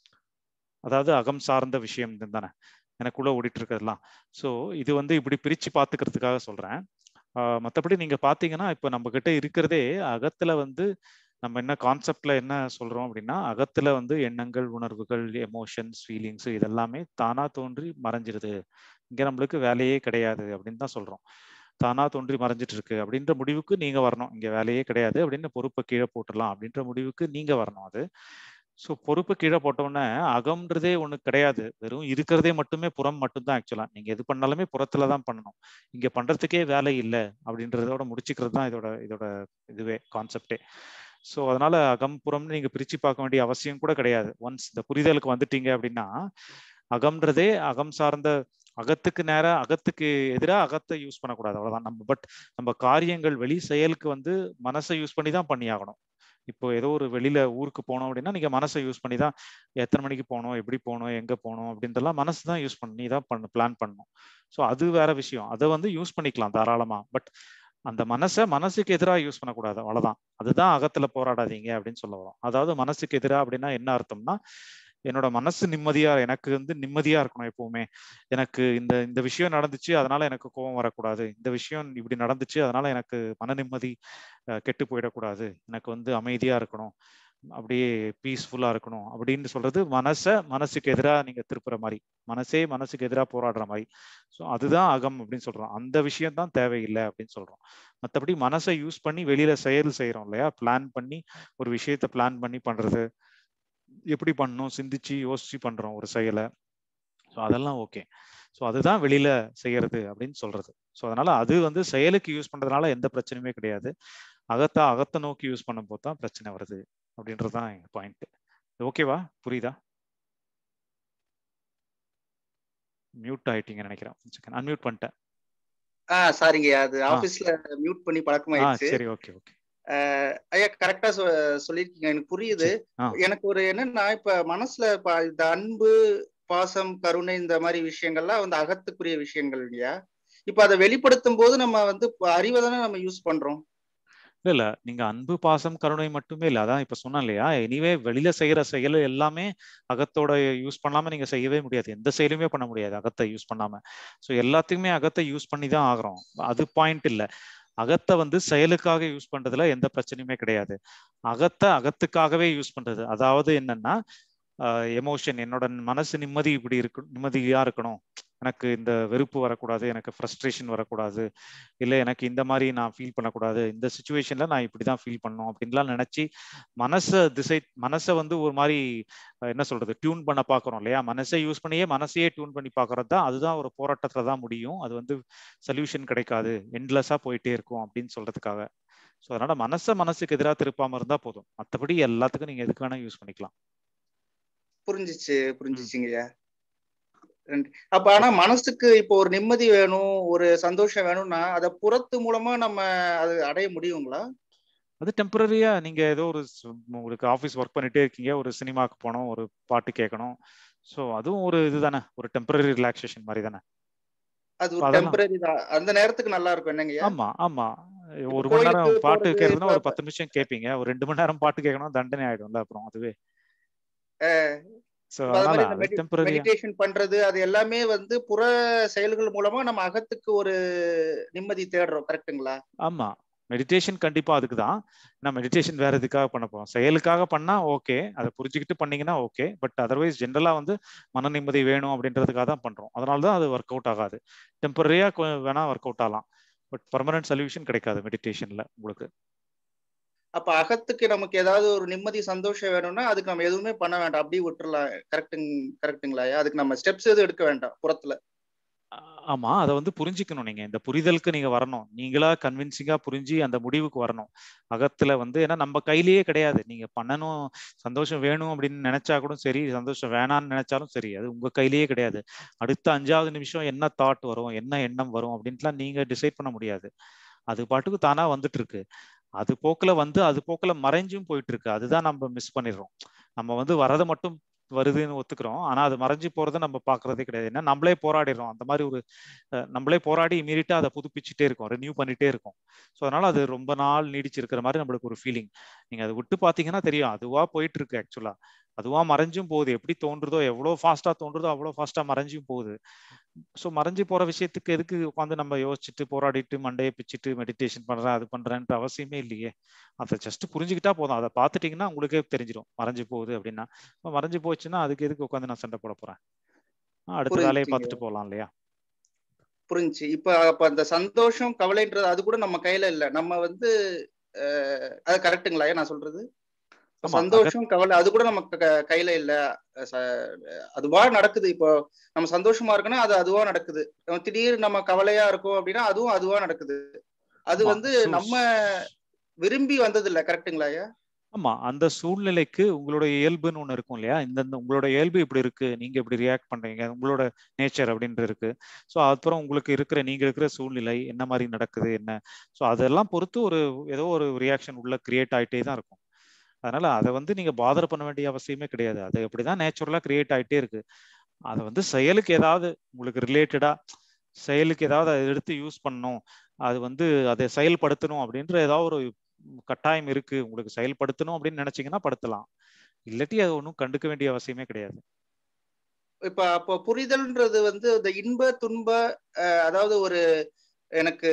அதாவது அகம் சார்ந்த விஷயம் தானே எனக்குள்ள ஓடிட்டு இருக்கிறதுலாம் ஸோ இது வந்து இப்படி பிரிச்சு பார்த்துக்கிறதுக்காக சொல்றேன் மற்றபடி நீங்க பாத்தீங்கன்னா இப்போ நம்ம கிட்ட இருக்கிறதே அகத்துல வந்து நம்ம என்ன கான்செப்ட்ல என்ன சொல்றோம் அப்படின்னா அகத்துல வந்து எண்ணங்கள் உணர்வுகள் எமோஷன்ஸ் ஃபீலிங்ஸ் இதெல்லாமே தானா தோன்றி மறைஞ்சிருது இங்க நம்மளுக்கு வேலையே கிடையாது அப்படின்னு தான் சொல்றோம் தானா தோன்றி மறைஞ்சிட்டு இருக்கு அப்படின்ற முடிவுக்கு நீங்க வரணும் இங்க வேலையே கிடையாது அப்படின்னு பொறுப்பை கீழே போட்டுடலாம் அப்படின்ற முடிவுக்கு நீங்க வரணும் அது ஸோ பொறுப்பு கீழே போட்டோன்னே அகம்ன்றதே ஒண்ணு கிடையாது வெறும் இருக்கிறதே மட்டுமே புறம் மட்டும்தான் ஆக்சுவலா நீங்க எது பண்ணாலுமே புறத்துல தான் பண்ணணும் இங்க பண்றதுக்கே வேலை இல்லை அப்படின்றதோட முடிச்சுக்கிறது தான் இதோட இதோட இதுவே கான்செப்டே ஸோ அதனால அகம் புறம்னு நீங்க பிரிச்சு பார்க்க வேண்டிய அவசியம் கூட கிடையாது ஒன்ஸ் இந்த புரிதலுக்கு வந்துட்டீங்க அப்படின்னா அகம்ன்றதே அகம் சார்ந்த அகத்துக்கு நேரம் அகத்துக்கு எதிராக அகத்தை யூஸ் பண்ணக்கூடாது அவ்வளவுதான் நம்ம பட் நம்ம காரியங்கள் வெளி செயலுக்கு வந்து மனசை யூஸ் பண்ணி தான் பண்ணி ஆகணும் இப்போ ஏதோ ஒரு வெளியில ஊருக்கு போனோம் அப்படின்னா நீங்க மனசை யூஸ் பண்ணி தான் எத்தனை மணிக்கு போகணும் எப்படி போகணும் எங்க போகணும் அப்படின்றலாம் மனசு தான் யூஸ் பண்ணி தான் பண்ண பிளான் பண்ணணும் ஸோ அது வேற விஷயம் அதை வந்து யூஸ் பண்ணிக்கலாம் தாராளமா பட் அந்த மனசை மனசுக்கு எதிராக யூஸ் பண்ணக்கூடாது அவ்வளவுதான் அதுதான் அகத்துல போராடாதீங்க அப்படின்னு சொல்ல வரோம் அதாவது மனசுக்கு எதிராக அப்படின்னா என்ன அர்த்தம்னா என்னோட மனசு நிம்மதியா எனக்கு வந்து நிம்மதியா இருக்கணும் எப்பவுமே எனக்கு இந்த இந்த விஷயம் நடந்துச்சு அதனால எனக்கு கோபம் வரக்கூடாது இந்த விஷயம் இப்படி நடந்துச்சு அதனால எனக்கு மன நிம்மதி கெட்டு போயிடக்கூடாது எனக்கு வந்து அமைதியா இருக்கணும் அப்படியே பீஸ்ஃபுல்லா இருக்கணும் அப்படின்னு சொல்றது மனசை மனசுக்கு எதிராக நீங்க திருப்புற மாதிரி மனசே மனசுக்கு எதிராக போராடுற மாதிரி ஸோ அதுதான் அகம் அப்படின்னு சொல்றோம் அந்த விஷயம் தான் தேவையில்லை அப்படின்னு சொல்றோம் மற்றபடி மனசை யூஸ் பண்ணி வெளியில செயல் செய்யறோம் இல்லையா பிளான் பண்ணி ஒரு விஷயத்த பிளான் பண்ணி பண்றது எப்படி பண்ணணும் சிந்திச்சு யோசிச்சு பண்றோம் ஒரு செயலை ஸோ அதெல்லாம் ஓகே ஸோ அதுதான் வெளியில செய்யறது அப்படின்னு சொல்றது ஸோ அதனால அது வந்து செயலுக்கு யூஸ் பண்றதுனால எந்த பிரச்சனையுமே கிடையாது அகத்தா அகத்தை நோக்கி யூஸ் பண்ணும் போது தான் பிரச்சனை வருது அப்படின்றது தான் எங்க பாயிண்ட் ஓகேவா புரியுதா மியூட் ஆயிட்டீங்க நினைக்கிறேன் அன்மியூட் பண்ணிட்டேன் ஆ சாரிங்க அது ஆபீஸ்ல மியூட் பண்ணி பழக்கமாயிடுச்சு சரி ஓகே ஓகே ஐயா கரெக்டா சொல்லிருக்கீங்க எனக்கு புரியுது எனக்கு ஒரு என்னன்னா இப்ப மனசுல இப்ப இந்த அன்பு பாசம் கருணை இந்த மாதிரி விஷயங்கள்லாம் வந்து அகத்துக்குரிய விஷயங்கள் இல்லையா இப்ப அதை வெளிப்படுத்தும் போது நம்ம வந்து அறிவை தானே நம்ம யூஸ் பண்றோம் இல்ல இல்ல நீங்க அன்பு பாசம் கருணை மட்டுமே இல்ல அதான் இப்ப சொன்னேன் இல்லையா எனிவே வெளியில செய்யற செயல் எல்லாமே அகத்தோட யூஸ் பண்ணாம நீங்க செய்யவே முடியாது எந்த செயலுமே பண்ண முடியாது அகத்தை யூஸ் பண்ணாம ஸோ எல்லாத்துக்குமே அகத்தை யூஸ் பண்ணி தான் ஆகிறோம் அது பாயிண்ட் இல்ல அகத்தை வந்து செயலுக்காக யூஸ் பண்றதுல எந்த பிரச்சனையுமே கிடையாது அகத்தை அகத்துக்காகவே யூஸ் பண்றது அதாவது என்னன்னா எமோஷன் என்னோட மனசு நிம்மதி இப்படி இருக்கு நிம்மதியா இருக்கணும் எனக்கு இந்த வெறுப்பு வரக்கூடாது எனக்கு ஃப்ரஸ்ட்ரேஷன் வரக்கூடாது இல்லை எனக்கு இந்த மாதிரி நான் ஃபீல் பண்ணக்கூடாது இந்த சுச்சுவேஷன்ல நான் இப்படி தான் ஃபீல் பண்ணணும் அப்படின்லாம் நினைச்சு மனசை திசை மனசை வந்து ஒரு மாதிரி என்ன சொல்றது டியூன் பண்ண பார்க்குறோம் இல்லையா மனசை யூஸ் பண்ணியே மனசையே டியூன் பண்ணி பார்க்கறது தான் அதுதான் ஒரு போராட்டத்துல தான் முடியும் அது வந்து சொல்யூஷன் கிடைக்காது எண்ட்லெஸ்ஸா போயிட்டே இருக்கும் அப்படின்னு சொல்றதுக்காக ஸோ அதனால மனசை மனசுக்கு எதிராக திருப்பாம இருந்தா போதும் மற்றபடி எல்லாத்துக்கும் நீங்க எதுக்கு வேணா யூஸ் பண்ணிக்கலாம் புரிஞ்சிச்சு புரிஞ்சிச்சுங்கய்யா அப்ப ஆனா மனசுக்கு இப்போ ஒரு நிம்மதி வேணும் ஒரு சந்தோஷம் வேணும்னா அத புறத்து மூலமா நம்ம அது அடைய முடியுங்களா அது டெம்பரரியா நீங்க ஏதோ ஒரு உங்களுக்கு ஆஃபீஸ் ஒர்க் பண்ணிட்டே இருக்கீங்க ஒரு சினிமாக்கு போனோம் ஒரு பாட்டு கேட்கணும் ஸோ அதுவும் ஒரு இதுதானே ஒரு டெம்பரரி ரிலாக்ஸேஷன் மாதிரி தானே அது ஒரு டெம்பரரி தான் அந்த நேரத்துக்கு நல்லா இருக்கும் என்னங்க ஆமா ஆமா ஒரு மணி நேரம் பாட்டு கேட்கறதுனா ஒரு பத்து நிமிஷம் கேட்பீங்க ஒரு ரெண்டு மணி நேரம் பாட்டு கேட்கணும் தண்டனை ஆயிடும்ல அப்புறம் அதுவே மெடிடேஷன் பண்றது அது எல்லாமே வந்து புற செயல்கள் மூலமா நம்ம அகத்துக்கு ஒரு நிம்மதி தேடுறோம் கரெக்ட்டுங்களா ஆமா மெடிடேஷன் கண்டிப்பா அதுக்கு தான் நான் மெடிடேஷன் வேற எதுக்காக பண்ண போறோம் செயலுக்காக பண்ணா ஓகே அதை புரிஞ்சுக்கிட்டு பண்ணீங்கன்னா ஓகே பட் அதர்வைஸ் ஜென்ரலா வந்து மன நிம்மதி வேணும் அப்படின்றதுக்காக தான் பண்றோம் அதனால தான் அது ஒர்க் அவுட் ஆகாது டெம்பரரியா வேணா ஒர்க் அவுட் ஆகலாம் பட் பர்மனன்ட் சொல்யூஷன் கிடைக்காது மெடிடேஷன்ல உங்களுக்கு அப்ப அகத்துக்கு நமக்கு ஏதாவது ஒரு நிம்மதி சந்தோஷம் வேணும்னா அதுக்கு நம்ம எதுவுமே பண்ண வேண்டாம் அப்படியே விட்டுறலாம் கரெக்டுங் கரெக்டுங்களா அதுக்கு நம்ம ஸ்டெப்ஸ் எதுவும் எடுக்க வேண்டாம் புறத்துல ஆமா அதை வந்து புரிஞ்சுக்கணும் நீங்க இந்த புரிதலுக்கு நீங்க வரணும் நீங்களா கன்வின்சிங்கா புரிஞ்சு அந்த முடிவுக்கு வரணும் அகத்துல வந்து ஏன்னா நம்ம கையிலேயே கிடையாது நீங்க பண்ணணும் சந்தோஷம் வேணும் அப்படின்னு நினைச்சா கூட சரி சந்தோஷம் வேணாம்னு நினைச்சாலும் சரி அது உங்க கையிலேயே கிடையாது அடுத்த அஞ்சாவது நிமிஷம் என்ன தாட் வரும் என்ன எண்ணம் வரும் அப்படின்ட்டுலாம் நீங்க டிசைட் பண்ண முடியாது அது பாட்டுக்கு தானா வந்துட்டு இருக்கு அது போக்குல வந்து அது போக்குல மறைஞ்சும் போயிட்டு இருக்கு அதுதான் நம்ம மிஸ் பண்ணிடுறோம் நம்ம வந்து வரதை மட்டும் வருதுன்னு ஒத்துக்கிறோம் ஆனா அது மறைஞ்சு போறதை நம்ம பாக்குறதே கிடையாது ஏன்னா நம்மளே போராடிடுறோம் அந்த மாதிரி ஒரு நம்மளே போராடி இமீடியட்டா அதை புதுப்பிச்சுட்டே இருக்கோம் ரெனியூ பண்ணிட்டே இருக்கும் ஸோ அதனால அது ரொம்ப நாள் நீடிச்சிருக்கிற மாதிரி நம்மளுக்கு ஒரு ஃபீலிங் நீங்க அதை விட்டு பாத்தீங்கன்னா தெரியும் அதுவா போயிட்டு இருக்கு ஆக்சுவலா அதுவா மறைஞ்சும் போகுது எப்படி தோன்றுதோ எவ்வளோ ஃபாஸ்டா தோன்றுதோ அவ்வளோ ஃபாஸ்டா மறைஞ்சும் போகுது ஸோ மறைஞ்சு போற விஷயத்துக்கு எதுக்கு உட்காந்து நம்ம யோசிச்சுட்டு போராடிட்டு மண்டையை பிச்சுட்டு மெடிடேஷன் பண்றேன் அது பண்றேன்ற அவசியமே இல்லையே அதை ஜஸ்ட் புரிஞ்சுக்கிட்டா போதும் அதை பார்த்துட்டீங்கன்னா உங்களுக்கே தெரிஞ்சிடும் மறைஞ்சு போகுது அப்படின்னா மறைஞ்சு போச்சுன்னா அதுக்கு எதுக்கு உட்காந்து நான் சண்டை போட போறேன் அடுத்த வேலையை பார்த்துட்டு போகலாம் இல்லையா புரிஞ்சு இப்ப அப்ப அந்த சந்தோஷம் கவலைன்றது அது கூட நம்ம கையில இல்ல நம்ம வந்து அது கரெக்டுங்களா நான் சொல்றது சந்தோஷம் கவலை அது கூட நமக்கு கையில இல்ல அதுவா நடக்குது இப்போ நம்ம சந்தோஷமா இருக்குன்னா அது அதுவா நடக்குது திடீர்னு நம்ம கவலையா இருக்கும் அப்படின்னா அதுவும் அதுவா நடக்குது அது வந்து நம்ம விரும்பி வந்தது இல்ல கரெக்டுங்களா ஐயா ஆமா அந்த சூழ்நிலைக்கு உங்களோட இயல்புன்னு ஒண்ணு இருக்கும் இல்லையா இந்த உங்களோட இயல்பு இப்படி இருக்கு நீங்க இப்படி ரியாக்ட் பண்றீங்க உங்களோட நேச்சர் அப்படின்ட்டு இருக்கு ஸோ அப்புறம் உங்களுக்கு இருக்கிற நீங்க இருக்கிற சூழ்நிலை என்ன மாதிரி நடக்குது என்ன ஸோ அதெல்லாம் பொறுத்து ஒரு ஏதோ ஒரு ரியாக்ஷன் உள்ள கிரியேட் ஆயிட்டே தான் இருக்கும் அதனால அதை வந்து நீங்க பாதர் பண்ண வேண்டிய அவசியமே கிடையாது அது எப்படிதான் நேச்சுரலா கிரியேட் ஆயிட்டே இருக்கு அதை வந்து செயலுக்கு ஏதாவது உங்களுக்கு ரிலேட்டடா செயலுக்கு ஏதாவது அதை எடுத்து யூஸ் பண்ணணும் அது வந்து அதை செயல்படுத்தணும் அப்படின்ற ஏதாவது ஒரு கட்டாயம் இருக்கு உங்களுக்கு செயல்படுத்தணும் அப்படின்னு நினைச்சீங்கன்னா படுத்தலாம் இல்லாட்டி அது ஒன்றும் கண்டுக்க வேண்டிய அவசியமே கிடையாது இப்ப அப்போ புரிதல்ன்றது வந்து இந்த இன்ப துன்ப அதாவது ஒரு எனக்கு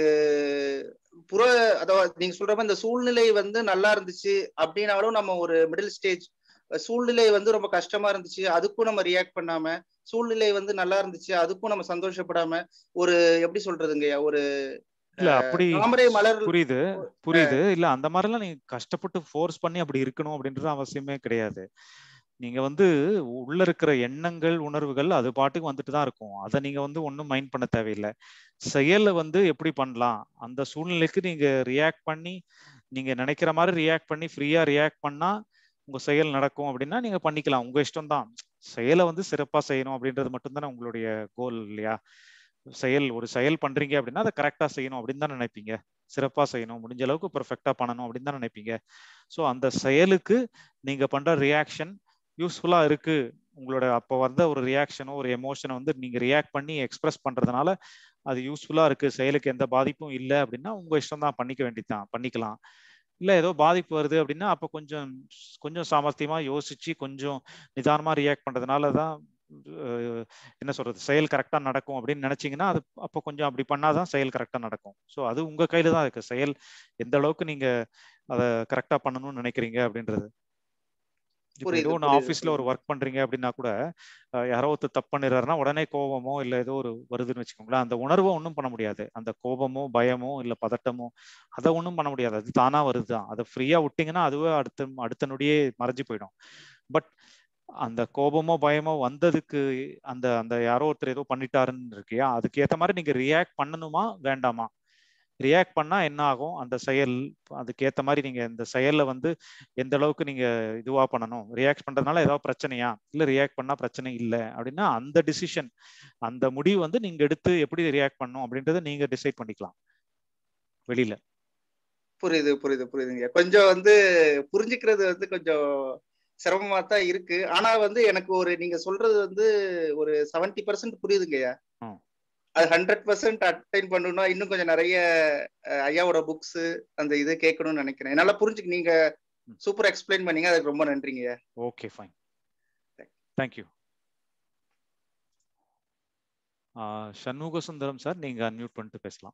புற அதாவது நீங்க சொல்ற மாதிரி இந்த சூழ்நிலை வந்து நல்லா இருந்துச்சு அப்படின்னாலும் நம்ம ஒரு மிடில் ஸ்டேஜ் சூழ்நிலை வந்து ரொம்ப கஷ்டமா இருந்துச்சு அதுக்கும் நம்ம ரியாக்ட் பண்ணாம சூழ்நிலை வந்து நல்லா இருந்துச்சு அதுக்கும் நம்ம சந்தோஷப்படாம ஒரு எப்படி சொல்றதுங்க ஒரு இல்ல அப்படி தாமரை மலர் புரியுது புரியுது இல்ல அந்த மாதிரி எல்லாம் நீங்க கஷ்டப்பட்டு ஃபோர்ஸ் பண்ணி அப்படி இருக்கணும் அப்படின்றது அவசியமே கிடையாது நீங்க வந்து உள்ள இருக்கிற எண்ணங்கள் உணர்வுகள் அது பாட்டுக்கு வந்துட்டு தான் இருக்கும் அதை நீங்க வந்து ஒன்றும் மைண்ட் பண்ண தேவையில்லை செயலை வந்து எப்படி பண்ணலாம் அந்த சூழ்நிலைக்கு நீங்க ரியாக்ட் பண்ணி நீங்க நினைக்கிற மாதிரி ரியாக்ட் பண்ணி ஃப்ரீயா ரியாக்ட் பண்ணா உங்க செயல் நடக்கும் அப்படின்னா நீங்க பண்ணிக்கலாம் உங்க இஷ்டம் தான் செயலை வந்து சிறப்பா செய்யணும் அப்படின்றது மட்டும்தானே உங்களுடைய கோல் இல்லையா செயல் ஒரு செயல் பண்றீங்க அப்படின்னா அதை கரெக்டா செய்யணும் அப்படின்னு தான் நினைப்பீங்க சிறப்பா செய்யணும் முடிஞ்ச அளவுக்கு பெர்ஃபெக்டா பண்ணணும் அப்படின்னு தான் நினைப்பீங்க ஸோ அந்த செயலுக்கு நீங்க பண்ற ரியாக்ஷன் யூஸ்ஃபுல்லா இருக்கு உங்களோட அப்போ வந்த ஒரு ரியாக்ஷனோ ஒரு எமோஷனை வந்து நீங்க ரியாக்ட் பண்ணி எக்ஸ்பிரஸ் பண்றதுனால அது யூஸ்ஃபுல்லா இருக்கு செயலுக்கு எந்த பாதிப்பும் இல்லை அப்படின்னா உங்க இஷ்டம் தான் பண்ணிக்க வேண்டியதுதான் பண்ணிக்கலாம் இல்லை ஏதோ பாதிப்பு வருது அப்படின்னா அப்போ கொஞ்சம் கொஞ்சம் சாமர்த்தியமா யோசிச்சு கொஞ்சம் நிதானமா ரியாக்ட் பண்றதுனால தான் என்ன சொல்றது செயல் கரெக்டா நடக்கும் அப்படின்னு நினைச்சீங்கன்னா அது அப்போ கொஞ்சம் அப்படி பண்ணாதான் செயல் கரெக்டா நடக்கும் ஸோ அது உங்க கையில தான் இருக்கு செயல் எந்த அளவுக்கு நீங்க அதை கரெக்டா பண்ணணும்னு நினைக்கிறீங்க அப்படின்றது இப்போ ஏதோ ஒன்று ஆஃபீஸ்ல ஒரு ஒர்க் பண்றீங்க அப்படின்னா கூட யாரோ ஒருத்தர் தப்பு பண்ணிடுறாருன்னா உடனே கோபமோ இல்லை ஏதோ ஒரு வருதுன்னு வச்சுக்கோங்களேன் அந்த உணர்வை ஒன்றும் பண்ண முடியாது அந்த கோபமோ பயமோ இல்லை பதட்டமோ அதை ஒன்றும் பண்ண முடியாது அது தானா வருது தான் அதை ஃப்ரீயா விட்டீங்கன்னா அதுவே அடுத்த அடுத்த நொடியே மறைஞ்சு போயிடும் பட் அந்த கோபமோ பயமோ வந்ததுக்கு அந்த அந்த யாரோ ஒருத்தர் ஏதோ பண்ணிட்டாருன்னு இருக்கியா அதுக்கு ஏற்ற மாதிரி நீங்க ரியாக்ட் பண்ணணுமா வேண்டாமா ரியாக்ட் பண்ணா என்ன ஆகும் அந்த செயல் அதுக்கு ஏற்ற மாதிரி நீங்க இந்த செயல்ல வந்து எந்த அளவுக்கு நீங்க இதுவா பண்ணணும் ரியாக்ட் பண்றதுனால ஏதாவது பிரச்சனையா இல்ல ரியாக்ட் பண்ணா பிரச்சனை இல்லை அப்படின்னா அந்த டிசிஷன் அந்த முடிவு வந்து நீங்க எடுத்து எப்படி ரியாக்ட் பண்ணும் அப்படின்றத நீங்க டிசைட் பண்ணிக்கலாம் வெளியில புரியுது புரியுது புரியுதுங்க கொஞ்சம் வந்து புரிஞ்சுக்கிறது வந்து கொஞ்சம் சிரமமா தான் இருக்கு ஆனா வந்து எனக்கு ஒரு நீங்க சொல்றது வந்து ஒரு செவன்டி பர்சன்ட் புரியுதுங்கய்யா அது ஹண்ட்ரட் பர்சன்ட் அட்டைன் பண்ணணும்னா இன்னும் கொஞ்சம் நிறைய ஐயாவோட புக்ஸ் அந்த இது கேட்கணும்னு நினைக்கிறேன் என்னால புரிஞ்சுக்க நீங்க சூப்பர் எக்ஸ்பிளைன் பண்ணீங்க அதுக்கு ரொம்ப நன்றிங்க okay fine thank you Shanmuga Sundaram sir நீங்க அன்மியூட் பண்ணிட்டு பேசலாம்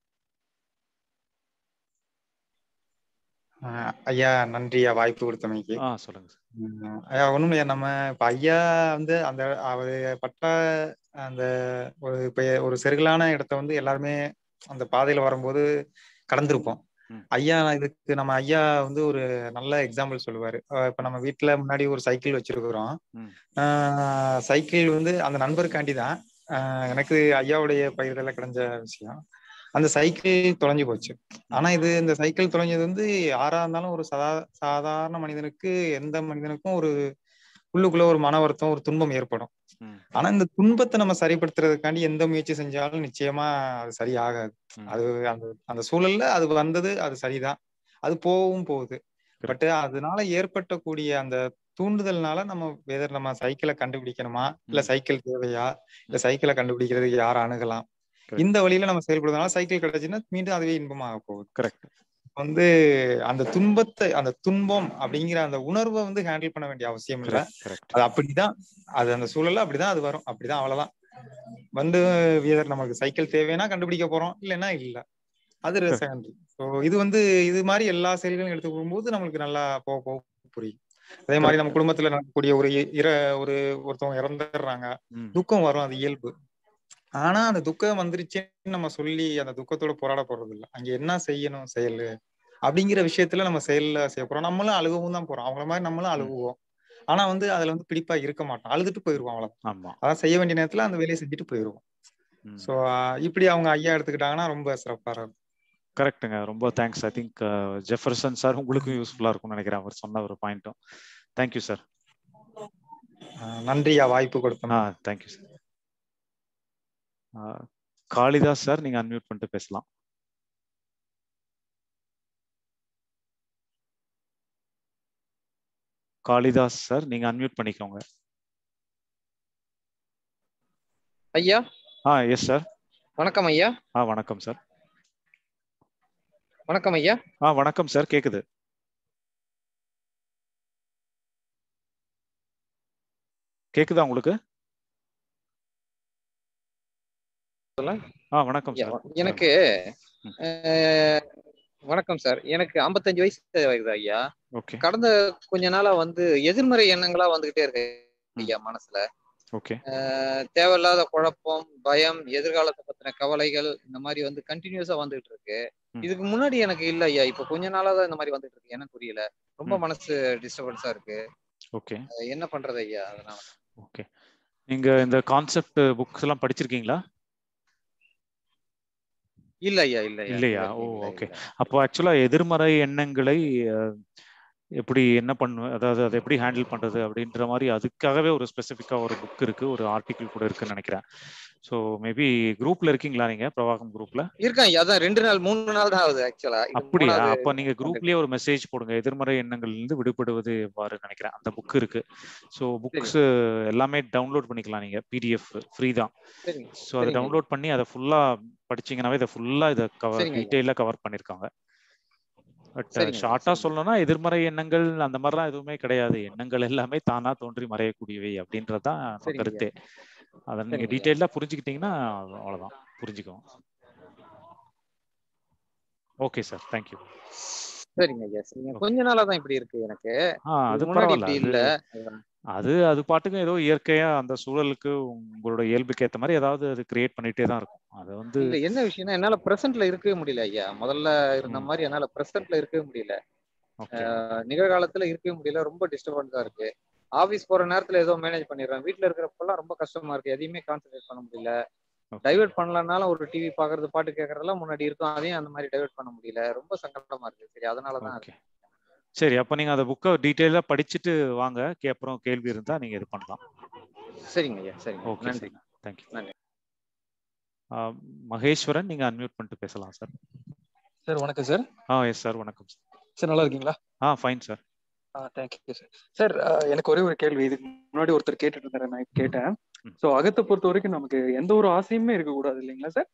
ஐயா நன்றியா வாய்ப்பு கொடுத்தமைக்கு ஆ சொல்லுங்க ஐயா ஒண்ணும் இல்லையா நம்ம இப்ப ஐயா வந்து அந்த அவரு பட்ட அந்த ஒரு இப்ப ஒரு செருகலான இடத்த வந்து எல்லாருமே அந்த பாதையில வரும்போது கடந்திருப்போம் ஐயா இதுக்கு நம்ம ஐயா வந்து ஒரு நல்ல எக்ஸாம்பிள் சொல்லுவாரு இப்ப நம்ம வீட்டுல முன்னாடி ஒரு சைக்கிள் வச்சிருக்கிறோம் சைக்கிள் வந்து அந்த நண்பருக்காண்டி தான் எனக்கு ஐயாவுடைய பயிரிடல கிடைஞ்ச விஷயம் அந்த சைக்கிள் தொலைஞ்சு போச்சு ஆனா இது இந்த சைக்கிள் தொலைஞ்சது வந்து யாரா இருந்தாலும் ஒரு சதா சாதாரண மனிதனுக்கு எந்த மனிதனுக்கும் ஒரு உள்ளுக்குள்ள ஒரு மன வருத்தம் ஒரு துன்பம் ஏற்படும் ஆனா இந்த துன்பத்தை நம்ம சரிப்படுத்துறதுக்காண்டி எந்த முயற்சி செஞ்சாலும் நிச்சயமா அது சரியாகாது அது அந்த அந்த சூழல்ல அது வந்தது அது சரிதான் அது போகவும் போகுது பட் அதனால ஏற்பட்டக்கூடிய அந்த தூண்டுதல்னால நம்ம வெதர் நம்ம சைக்கிளை கண்டுபிடிக்கணுமா இல்ல சைக்கிள் தேவையா இல்ல சைக்கிளை கண்டுபிடிக்கிறதுக்கு யார் அணுகலாம் இந்த வழியில நம்ம செயல்படுறதுனால சைக்கிள் கிடைச்சுன்னா மீண்டும் அதுவே இன்பமாக போகுது கரெக்ட் வந்து அந்த துன்பத்தை அந்த துன்பம் அப்படிங்கிற அந்த உணர்வை வந்து ஹேண்டில் பண்ண வேண்டிய அவசியம் இல்லை அது அப்படிதான் அது அந்த சூழல்ல அப்படிதான் அது வரும் அப்படிதான் அவ்வளவுதான் வந்து வீதர் நமக்கு சைக்கிள் தேவைன்னா கண்டுபிடிக்க போறோம் இல்லைன்னா இல்ல அது செகண்டரி ஸோ இது வந்து இது மாதிரி எல்லா செயல்களும் எடுத்து போகும்போது நம்மளுக்கு நல்லா போக போக புரியும் அதே மாதிரி நம்ம குடும்பத்துல நடக்கக்கூடிய ஒரு இர ஒரு ஒருத்தவங்க இறந்துடுறாங்க துக்கம் வரும் அது இயல்பு ஆனா அந்த துக்கம் வந்துருச்சுன்னு நம்ம சொல்லி அந்த துக்கத்தோட போராட போறது இல்லை அங்க என்ன செய்யணும் செயல் அப்படிங்கிற விஷயத்துல நம்ம செயல்ல செய்ய போறோம் நம்மளும் அழுகவும் தான் போறோம் அவங்கள மாதிரி நம்மளும் அழுகுவோம் ஆனா வந்து அதுல வந்து பிடிப்பா இருக்க மாட்டோம் அழுதுட்டு போயிருவோம் அவ்வளவு அதான் செய்ய வேண்டிய நேரத்துல அந்த வேலையை செஞ்சுட்டு போயிருவோம் சோ இப்படி அவங்க ஐயா எடுத்துக்கிட்டாங்கன்னா ரொம்ப சிறப்பா இருக்கும் கரெக்டுங்க ரொம்ப thanks I think Jefferson sir உங்களுக்கும் யூஸ்ஃபுல்லா இருக்கும்னு நினைக்கிறேன் அவர் சொன்ன ஒரு பாயிண்ட்டும் தேங்க்யூ சார் நன்றியா வாய்ப்பு கொடுத்தோம் ஆ தேங்க்யூ சார் காளிதாஸ் சார் நீங்க அன்மியூட் பண்ணிட்டு பேசலாம் காளிதாஸ் சார் நீங்க அன்மியூட் பண்ணிக்கோங்க ஐயா ஆ எஸ் சார் வணக்கம் ஐயா ஆ வணக்கம் சார் வணக்கம் ஐயா ஆ வணக்கம் சார் கேக்குது கேக்குதா உங்களுக்கு ஆ வணக்கம் சார் எனக்கு வணக்கம் சார் எனக்கு ஐம்பத்தஞ்சு வயசு ஆகுது ஐயா ஓகே கடந்த கொஞ்ச நாளா வந்து எதிர்மறை எண்ணங்களா வந்துகிட்டே இருக்கு ஐயா மனசுல ஓகே தேவையில்லாத குழப்பம் பயம் எதிர்காலத்தை பத்தின கவலைகள் இந்த மாதிரி வந்து கண்டினியூஸா வந்துகிட்டு இருக்கு இதுக்கு முன்னாடி எனக்கு இல்ல ஐயா இப்ப கொஞ்ச நாளா தான் இந்த மாதிரி வந்துட்டு இருக்கு எனக்கு புரியல ரொம்ப மனசு டிஸ்டர்பன்ஸா இருக்கு ஓகே என்ன பண்றது ஐயா அதனால ஓகே நீங்க இந்த கான்செப்ட் புக்ஸ் எல்லாம் படிச்சிருக்கீங்களா இல்ல ஐயா இல்ல இல்லையா ஓ ஓகே அப்போ ஆக்சுவலா எதிர்மறை எண்ணங்களை எப்படி என்ன பண்ணுவேன் அதாவது அதை எப்படி ஹேண்டில் பண்றது அப்படின்ற மாதிரி அதுக்காகவே ஒரு ஸ்பெசிஃபிக்கா ஒரு புக் இருக்கு ஒரு ஆர்டிக்கிள் கூட இருக்குன்னு நினைக்கிறேன் ஸோ மேபி குரூப்ல இருக்கீங்களா நீங்க பிரவாகம் குரூப்ல இருக்கேன் அதான் ரெண்டு நாள் மூணு நாள் தான் ஆகுது ஆக்சுவலா அப்படியா அப்ப நீங்க குரூப்லயே ஒரு மெசேஜ் போடுங்க எதிர்மறை எண்ணங்கள்ல இருந்து விடுபடுவது எவ்வாறு நினைக்கிறேன் அந்த புக் இருக்கு ஸோ புக்ஸ் எல்லாமே டவுன்லோட் பண்ணிக்கலாம் நீங்க பிடிஎஃப் ஃப்ரீ தான் ஸோ அதை டவுன்லோட் பண்ணி அதை ஃபுல்லா படிச்சீங்கன்னாவே இதை ஃபுல்லா இதை கவர் டீட்டெயிலா கவர் பண்ணிருக்காங்க பட் ஷார்ட்டா சொல்லணும்னா எதிர்மறை எண்ணங்கள் அந்த மாதிரிலாம் எதுவுமே கிடையாது எண்ணங்கள் எல்லாமே தானா தோன்றி மறையக்கூடியவை அப்படின்றதுதான் கருத்தே அதை நீங்க டீட்டெயிலா புரிஞ்சுக்கிட்டீங்கன்னா அவ்வளவுதான் புரிஞ்சுக்குவோம் ஓகே சார் தேங்க்யூ சரிங்க ஐயா சரிங்க கொஞ்ச நாளா தான் இப்படி இருக்கு எனக்கு அது முன்னாடி இப்படி இல்ல அது அது பாட்டுக்கும் ஏதோ இயற்கையா அந்த சூழலுக்கு உங்களோட இயல்புக்கு ஏத்த மாதிரி ஏதாவது அது கிரியேட் பண்ணிட்டே தான் இருக்கும் அது வந்து இல்ல என்ன விஷயம்னா என்னால பிரசன்ட்ல இருக்கவே முடியல ஐயா முதல்ல இருந்த மாதிரி என்னால பிரசன்ட்ல இருக்கவே முடியல நிகழ்காலத்துல இருக்கவே முடியல ரொம்ப டிஸ்டர்பன்ஸா இருக்கு ஆபீஸ் போற நேரத்துல ஏதோ மேனேஜ் பண்ணிடுறேன் வீட்டுல இருக்கிறப்பெல்லாம் ரொம்ப கஷ்டமா இருக்கு எதையுமே கான்சென்ட்ரேட் பண்ண முடியல டைவர்ட் பண்ணலனாலும் ஒரு டிவி பாக்குறது பாட்டு கேட்கறதெல்லாம் முன்னாடி இருக்கும் அதையும் அந்த மாதிரி டைவர்ட் பண்ண முடியல ரொம்ப சங்கடமா இருக்கு சரி அதனாலதான் சரி அப்ப நீங்க அந்த புக்கை டீட்டெயிலா படிச்சுட்டு வாங்க அப்புறம் கேள்வி இருந்தா நீங்க இது பண்ணலாம் சரிங்க ஐயா சரிங்க ஓகே நன்றி தேங்க்யூ நன்றி மகேஸ்வரன் நீங்க அன்மியூட் பண்ணிட்டு பேசலாம் சார் சார் வணக்கம் சார் ஆ எஸ் சார் வணக்கம் சார் நல்லா இருக்கீங்களா ஆ ஃபைன் சார் ஆ தேங்க்யூ சார் சார் எனக்கு ஒரே ஒரு கேள்வி இதுக்கு முன்னாடி ஒருத்தர் கேட்டுட்டு இருந்தாரு நான் கேட்டேன் ஸோ அகத்தை பொறுத்த வரைக்கும் நமக்கு எந்த ஒரு ஆசையுமே இருக்கக்கூடாது இல்லைங்களா சார்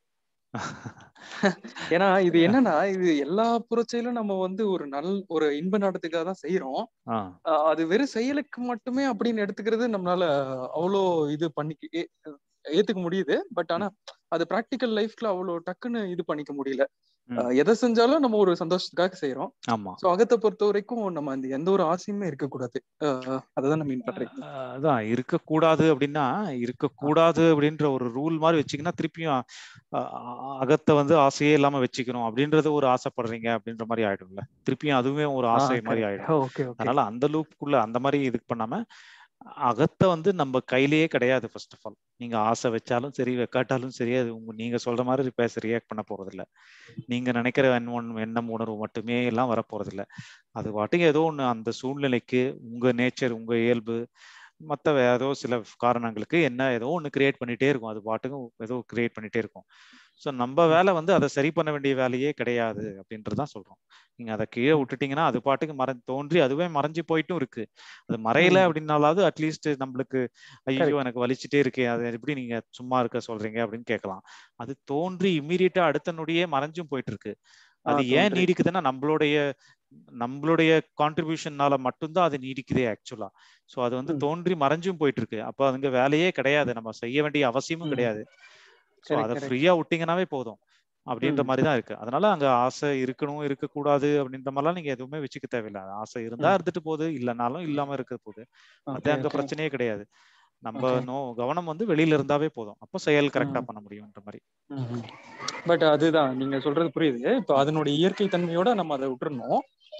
ஏன்னா இது என்னன்னா இது எல்லா புறச்செயலும் நம்ம வந்து ஒரு நல் ஒரு இன்ப நாட்டத்துக்காக தான் செய்யறோம் அது வெறும் செயலுக்கு மட்டுமே அப்படின்னு எடுத்துக்கிறது நம்மளால அவ்வளோ இது பண்ணி ஏத்துக்க முடியுது பட் ஆனா அது ப்ராக்டிக்கல் லைஃப்ல அவ்வளவு டக்குன்னு இது பண்ணிக்க முடியல எதை செஞ்சாலும் நம்ம ஒரு சந்தோஷத்துக்காக செய்யறோம் ஆமா சோ அகத்தை பொறுத்த வரைக்கும் நம்ம அந்த எந்த ஒரு ஆசையுமே இருக்கக்கூடாது அததான் நம்ம மீன் பண்றீங்க அதான் இருக்கக்கூடாது அப்படின்னா இருக்கக்கூடாது அப்படின்ற ஒரு ரூல் மாதிரி வச்சுக்கினா திருப்பியும் அகத்தை வந்து ஆசையே இல்லாம வச்சுக்கணும் அப்படின்றது ஒரு ஆசைப்படுறீங்க அப்படின்ற மாதிரி ஆயிடும்ல திருப்பியும் அதுவே ஒரு ஆசை மாதிரி ஆயிடும் அதனால அந்த லூப்புக்குள்ள அந்த மாதிரி இது பண்ணாம அகத்தை வந்து நம்ம கையிலேயே கிடையாது ஃபர்ஸ்ட் ஆஃப் ஆல் நீங்க ஆசை வச்சாலும் சரி வைக்காட்டாலும் சரி அது உங்க நீங்க சொல்ற மாதிரி பேச ரியாக்ட் பண்ண போறது இல்ல நீங்க நினைக்கிற எண்ணம் எண்ணம் உணர்வு மட்டுமே எல்லாம் வரப்போறது இல்ல அது பாட்டுக்கு ஏதோ ஒண்ணு அந்த சூழ்நிலைக்கு உங்க நேச்சர் உங்க இயல்பு மற்ற ஏதோ சில காரணங்களுக்கு என்ன ஏதோ ஒன்று கிரியேட் பண்ணிட்டே இருக்கும் அது பாட்டுக்கும் ஏதோ கிரியேட் பண்ணிட்டே இருக்கும் ஸோ நம்ம வேலை வந்து அதை சரி பண்ண வேண்டிய வேலையே கிடையாது அப்படின்றதான் சொல்றோம் நீங்க அதை கீழே விட்டுட்டீங்கன்னா அது பாட்டுக்கு மறை தோன்றி அதுவே மறைஞ்சு போயிட்டும் இருக்கு அது மறையல அப்படின்னாலாவது அட்லீஸ்ட் நம்மளுக்கு ஐயோ எனக்கு வலிச்சுட்டே இருக்கே அது எப்படி நீங்க சும்மா இருக்க சொல்றீங்க அப்படின்னு கேட்கலாம் அது தோன்றி இம்மீடியட்டா அடுத்த நொடியே மறைஞ்சும் போயிட்டு இருக்கு அது ஏன் நீடிக்குதுன்னா நம்மளுடைய நம்மளுடைய கான்ட்ரிபியூஷன்னால மட்டும்தான் அது நீடிக்குதே ஆக்சுவலா ஸோ அது வந்து தோன்றி மறைஞ்சும் போயிட்டு இருக்கு அப்போ அதுங்க வேலையே கிடையாது நம்ம செய்ய வேண்டிய அவசியமும் கிடையாது ஸோ அதை ஃப்ரீயா விட்டீங்கன்னாவே போதும் அப்படின்ற மாதிரி தான் இருக்கு அதனால அங்க ஆசை இருக்கணும் இருக்கக்கூடாது அப்படின்ற மாதிரிலாம் நீங்க எதுவுமே வச்சுக்க தேவையில்லை ஆசை இருந்தா இருந்துட்டு போகுது இல்லைனாலும் இல்லாம இருக்க போகுது அது அங்க பிரச்சனையே கிடையாது நம்ம நோ கவனம் வந்து வெளியில இருந்தாவே போதும் அப்போ செயல் கரெக்டா பண்ண முடியும்ன்ற மாதிரி பட் அதுதான் நீங்க சொல்றது புரியுது இப்போ அதனுடைய இயற்கை தன்மையோட நம்ம அதை விட்டுறணும்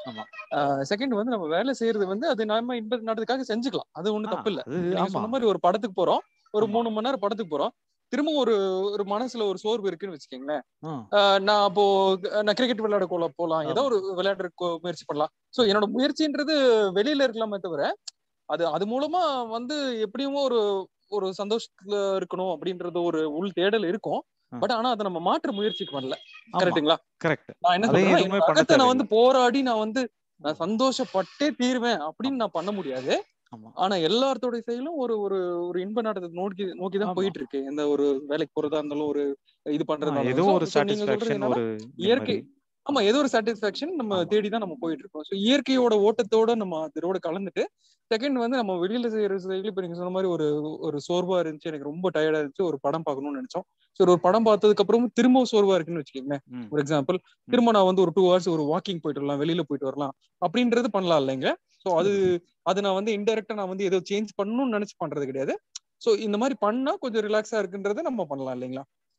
செகண்ட் வந்து நம்ம வேலை செய்யறது வந்து அது நம்ம இன்பது நாட்டுக்காக செஞ்சுக்கலாம் அது ஒண்ணும் தப்பு இல்ல நீங்க சொன்ன மாதிரி ஒரு படத்துக்கு போறோம் ஒரு மூணு மணி நேரம் படத்துக்கு போறோம் திரும்ப ஒரு ஒரு மனசுல ஒரு சோர்வு இருக்குன்னு வச்சுக்கீங்களேன் நான் அப்போ நான் கிரிக்கெட் விளையாட போல போலாம் ஏதோ ஒரு விளையாடுற முயற்சி பண்ணலாம் சோ என்னோட முயற்சின்றது வெளியில இருக்கலாமே தவிர அது அது மூலமா வந்து எப்படியும் ஒரு ஒரு சந்தோஷத்துல இருக்கணும் அப்படின்றது ஒரு உள் தேடல் இருக்கும் பட் ஆனா அதை நம்ம மாற்ற முயற்சிக்கு வரல கரெக்டுங்களா கரெக்ட் நான் என்ன சொல்றேன் நான் வந்து போராடி நான் வந்து நான் சந்தோஷப்பட்டே தீருவேன் அப்படின்னு நான் பண்ண முடியாது ஆனா எல்லாத்தோட செயலும் ஒரு ஒரு ஒரு இன்ப நாட்டத்தை நோக்கி நோக்கி தான் போயிட்டு இருக்கு எந்த ஒரு வேலைக்கு போறதா இருந்தாலும் ஒரு இது பண்றதா ஏதோ ஒரு சாட்டிஸ்பாக்சன் ஒரு இயற்கை ஆமா ஏதோ ஒரு சாட்டிஸ்பாக்சன் நம்ம தேடி தான் நம்ம போயிட்டு இருக்கோம் ஸோ இயற்கையோட ஓட்டத்தோட நம்ம அதோட கலந்துட்டு செகண்ட் வந்து நம்ம வெளியில செய்யற செயல் இப்ப நீங்க சொன்ன மாதிரி ஒரு ஒரு சோர்வா இருந்துச்சு எனக்கு ரொம்ப டயர்டா இருந்துச்சு ஒரு படம் பார்க்கணும்னு நினைச்சோம் ஸோ ஒரு படம் பார்த்ததுக்கு அப்புறமும் திரும்ப சோர்வா இருக்குன்னு வச்சுக்கோங்களேன் ஒரு எக்ஸாம்பிள் திரும்ப நான் வந்து ஒரு டூ ஹவர்ஸ் ஒரு வாக்கிங் போயிட்டு வரலாம் வெளியில போயிட்டு வரலாம் அப்படின்றது பண்ணலாம் இல்லைங்க ஸோ அது அது நான் வந்து இன்டெரக்டா நான் வந்து ஏதோ சேஞ்ச் பண்ணணும்னு நினைச்சு பண்றது கிடையாது ஸோ இந்த மாதிரி பண்ணா கொஞ்சம் ரிலாக்ஸா இருக்குன்றத நம்ம பண்ணலாம் இல்லைங்களா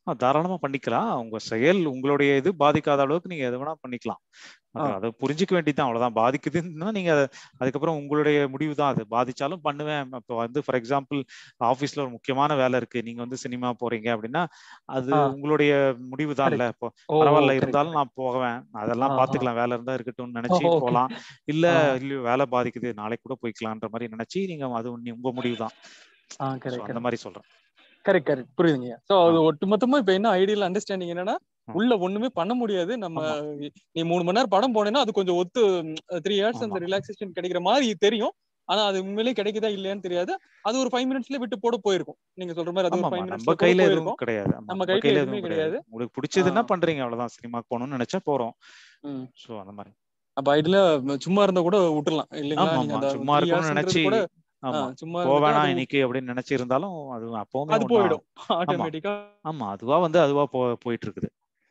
தாராளமா பண்ணிக்கலாம் உங்க செயல் உங்களுடைய இது பாதிக்காத அளவுக்கு நீங்க எது வேணா பண்ணிக்கலாம் அதை புரிஞ்சுக்க வேண்டியதுதான் அவ்வளவுதான் பாதிக்குதுன்னா நீங்க அதுக்கப்புறம் உங்களுடைய முடிவு தான் அது பாதிச்சாலும் பண்ணுவேன் இப்போ வந்து ஃபார் எக்ஸாம்பிள் ஆபீஸ்ல ஒரு முக்கியமான வேலை இருக்கு நீங்க வந்து சினிமா போறீங்க அப்படின்னா அது உங்களுடைய முடிவு தான் இல்ல இப்போ பரவாயில்ல இருந்தாலும் நான் போவேன் அதெல்லாம் பாத்துக்கலாம் வேலை இருந்தா இருக்கட்டும்னு நினைச்சு போகலாம் இல்ல இல்ல வேலை பாதிக்குது நாளைக்கு கூட போய்க்கலான்ற மாதிரி நினைச்சு நீங்க அது உங்க முடிவு தான் அந்த மாதிரி சொல்றேன் கரெக்ட் கரெக்ட் புரியுதுங்க சோ அது ஒட்டுமொத்தமா இப்ப என்ன ஐடியல் அண்டர்ஸ்டாண்டிங் என்னன்னா உள்ள ஒண்ணுமே பண்ண முடியாது நம்ம நீ மூணு மணி நேரம் படம் போனேன்னா அது கொஞ்சம் ஒத்து த்ரீ இயர்ஸ் அந்த ரிலாக்ஸேஷன் கிடைக்கிற மாதிரி தெரியும் ஆனா அது உண்மையிலேயே கிடைக்குதா இல்லையான்னு தெரியாது அது ஒரு ஃபைவ் மினிட்ஸ்ல விட்டு போட போயிருக்கும் நீங்க சொல்ற மாதிரி அது ஒரு ஃபைவ் மினிட்ஸ் நம்ம கையில எதுவும் கிடையாது நம்ம கையில எதுவுமே கிடையாது உங்களுக்கு பிடிச்சதுன்னா பண்றீங்க அவ்வளவுதான் சினிமாக்கு போகணும்னு நினைச்சா போறோம் சோ அந்த மாதிரி அப்ப ஐடியில சும்மா இருந்தா கூட விட்டுறலாம் இல்லைங்களா சும்மா இருக்கணும்னு நினைச்சு சும்மா போவேணா இன்னைக்கு அப்படின்னு நினைச்சிருந்தாலும் அது அப்பவுமே அது போயிடும் ஆட்டோமேட்டிக்கா ஆமா அதுவா வந்து அதுவா போயிட்டு இருக்குது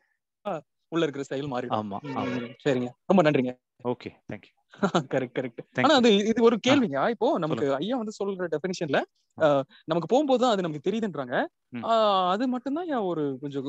உள்ள இருக்கிற ஸ்டைல் மாறிடும் ஆமா சரிங்க ரொம்ப நன்றிங்க ஓகே தேங்க்யூ கரெக்ட் கரெக்ட் ஆனா அது இது ஒரு கேள்விங்க இப்போ நமக்கு ஐயா வந்து சொல்ற டெபினிஷன்ல நமக்கு போகும்போது தான் அது நமக்கு தெரியுதுன்றாங்க அது மட்டும்தான் ஏன் ஒரு கொஞ்சம்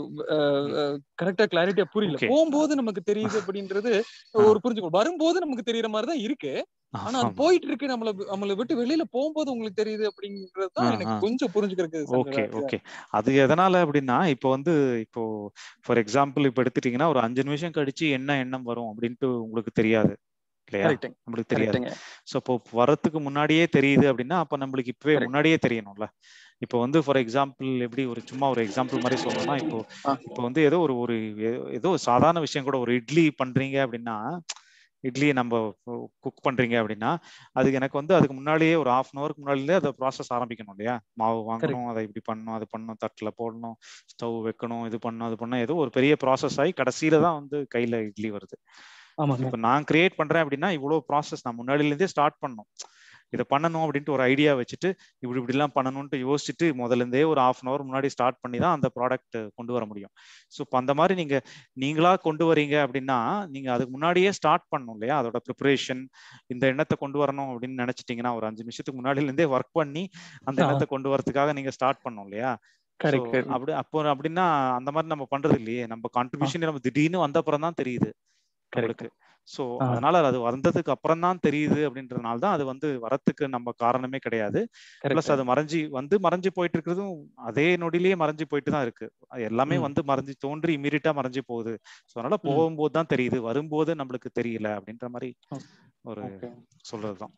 கரெக்டா கிளாரிட்டியா புரியல போகும்போது நமக்கு தெரியுது அப்படின்றது ஒரு புரிஞ்சுக்கோ வரும்போது நமக்கு தெரியற மாதிரி தான் இருக்கு ஆனா அது போயிட்டு இருக்கு நம்மள நம்மள விட்டு வெளியில போகும்போது உங்களுக்கு தெரியுது அப்படின்றது தான் எனக்கு கொஞ்சம் புரிஞ்சுக்கிறதுக்கு ஓகே ஓகே அது எதனால அப்படின்னா இப்போ வந்து இப்போ ஃபார் எக்ஸாம்பிள் இப்போ எடுத்துட்டீங்கன்னா ஒரு அஞ்சு நிமிஷம் கழிச்சு என்ன எண்ணம் வரும் அப்படின்ட்டு உங்களுக்கு தெரியாது இல்லையா நம்மளுக்கு தெரியாது ஸோ இப்போ வரத்துக்கு முன்னாடியே தெரியுது அப்படின்னா அப்ப நம்மளுக்கு இப்பவே முன்னாடியே தெரியணும்ல இப்போ வந்து ஃபார் எக்ஸாம்பிள் எப்படி ஒரு சும்மா ஒரு எக்ஸாம்பிள் மாதிரி சொல்லணும்னா இப்போ இப்போ வந்து ஏதோ ஒரு ஒரு ஏதோ சாதாரண விஷயம் கூட ஒரு இட்லி பண்றீங்க அப்படின்னா இட்லி நம்ம குக் பண்றீங்க அப்படின்னா அதுக்கு எனக்கு வந்து அதுக்கு முன்னாடியே ஒரு ஹாஃப் அன் ஹவருக்கு முன்னாடியே அதை ப்ராசஸ் ஆரம்பிக்கணும் இல்லையா மாவு வாங்கணும் அதை இப்படி பண்ணணும் அது பண்ணணும் தட்டுல போடணும் ஸ்டவ் வைக்கணும் இது பண்ணணும் அது பண்ணணும் ஏதோ ஒரு பெரிய ப்ராசஸ் ஆகி கடைசியில தான் வந்து கையில இட்லி வருது இப்போ நான் கிரியேட் பண்றேன் அப்படின்னா இவ்வளவு ப்ராசஸ் நான் முன்னாடில இருந்தே ஸ்டார்ட் பண்ணணும் இதை பண்ணணும் அப்படின்ட்டு ஒரு ஐடியா வச்சுட்டு இப்படி இப்படிலாம் பண்ணணும்ட்டு யோசிச்சுட்டு முதல்ல இருந்தே ஒரு ஆஃப் அன் ஹவர் முன்னாடி ஸ்டார்ட் பண்ணி தான் அந்த ப்ராடக்ட் கொண்டு வர முடியும் ஸோ இப்போ அந்த மாதிரி நீங்க நீங்களா கொண்டு வரீங்க அப்படின்னா நீங்க அதுக்கு முன்னாடியே ஸ்டார்ட் பண்ணணும் இல்லையா அதோட ப்ரிப்பரேஷன் இந்த எண்ணத்தை கொண்டு வரணும் அப்படின்னு நினைச்சிட்டீங்கன்னா ஒரு அஞ்சு நிமிஷத்துக்கு முன்னாடில இருந்தே ஒர்க் பண்ணி அந்த எண்ணத்தை கொண்டு வரதுக்காக நீங்க ஸ்டார்ட் பண்ணணும் இல்லையா அப்படி அப்போ அப்படின்னா அந்த மாதிரி நம்ம பண்றது இல்லையே நம்ம கான்ட்ரிபியூஷன் நம்ம திடீர்னு வந்த அப்புறம் தான் தெரியுது நம்மளுக்கு ஸோ அதனால அது வந்ததுக்கு அப்புறம் தான் தெரியுது அப்படின்றதுனால தான் அது வந்து வரத்துக்கு நம்ம காரணமே கிடையாது பிளஸ் அது மறைஞ்சி வந்து மறைஞ்சு போயிட்டு இருக்கிறதும் அதே நொடியிலேயே மறைஞ்சு போயிட்டு தான் இருக்கு எல்லாமே வந்து மறைஞ்சு தோன்றி இமீடியட்டா மறைஞ்சு போகுது ஸோ அதனால போகும்போது தான் தெரியுது வரும்போது நம்மளுக்கு தெரியல அப்படின்ற மாதிரி ஒரு சொல்றதுதான்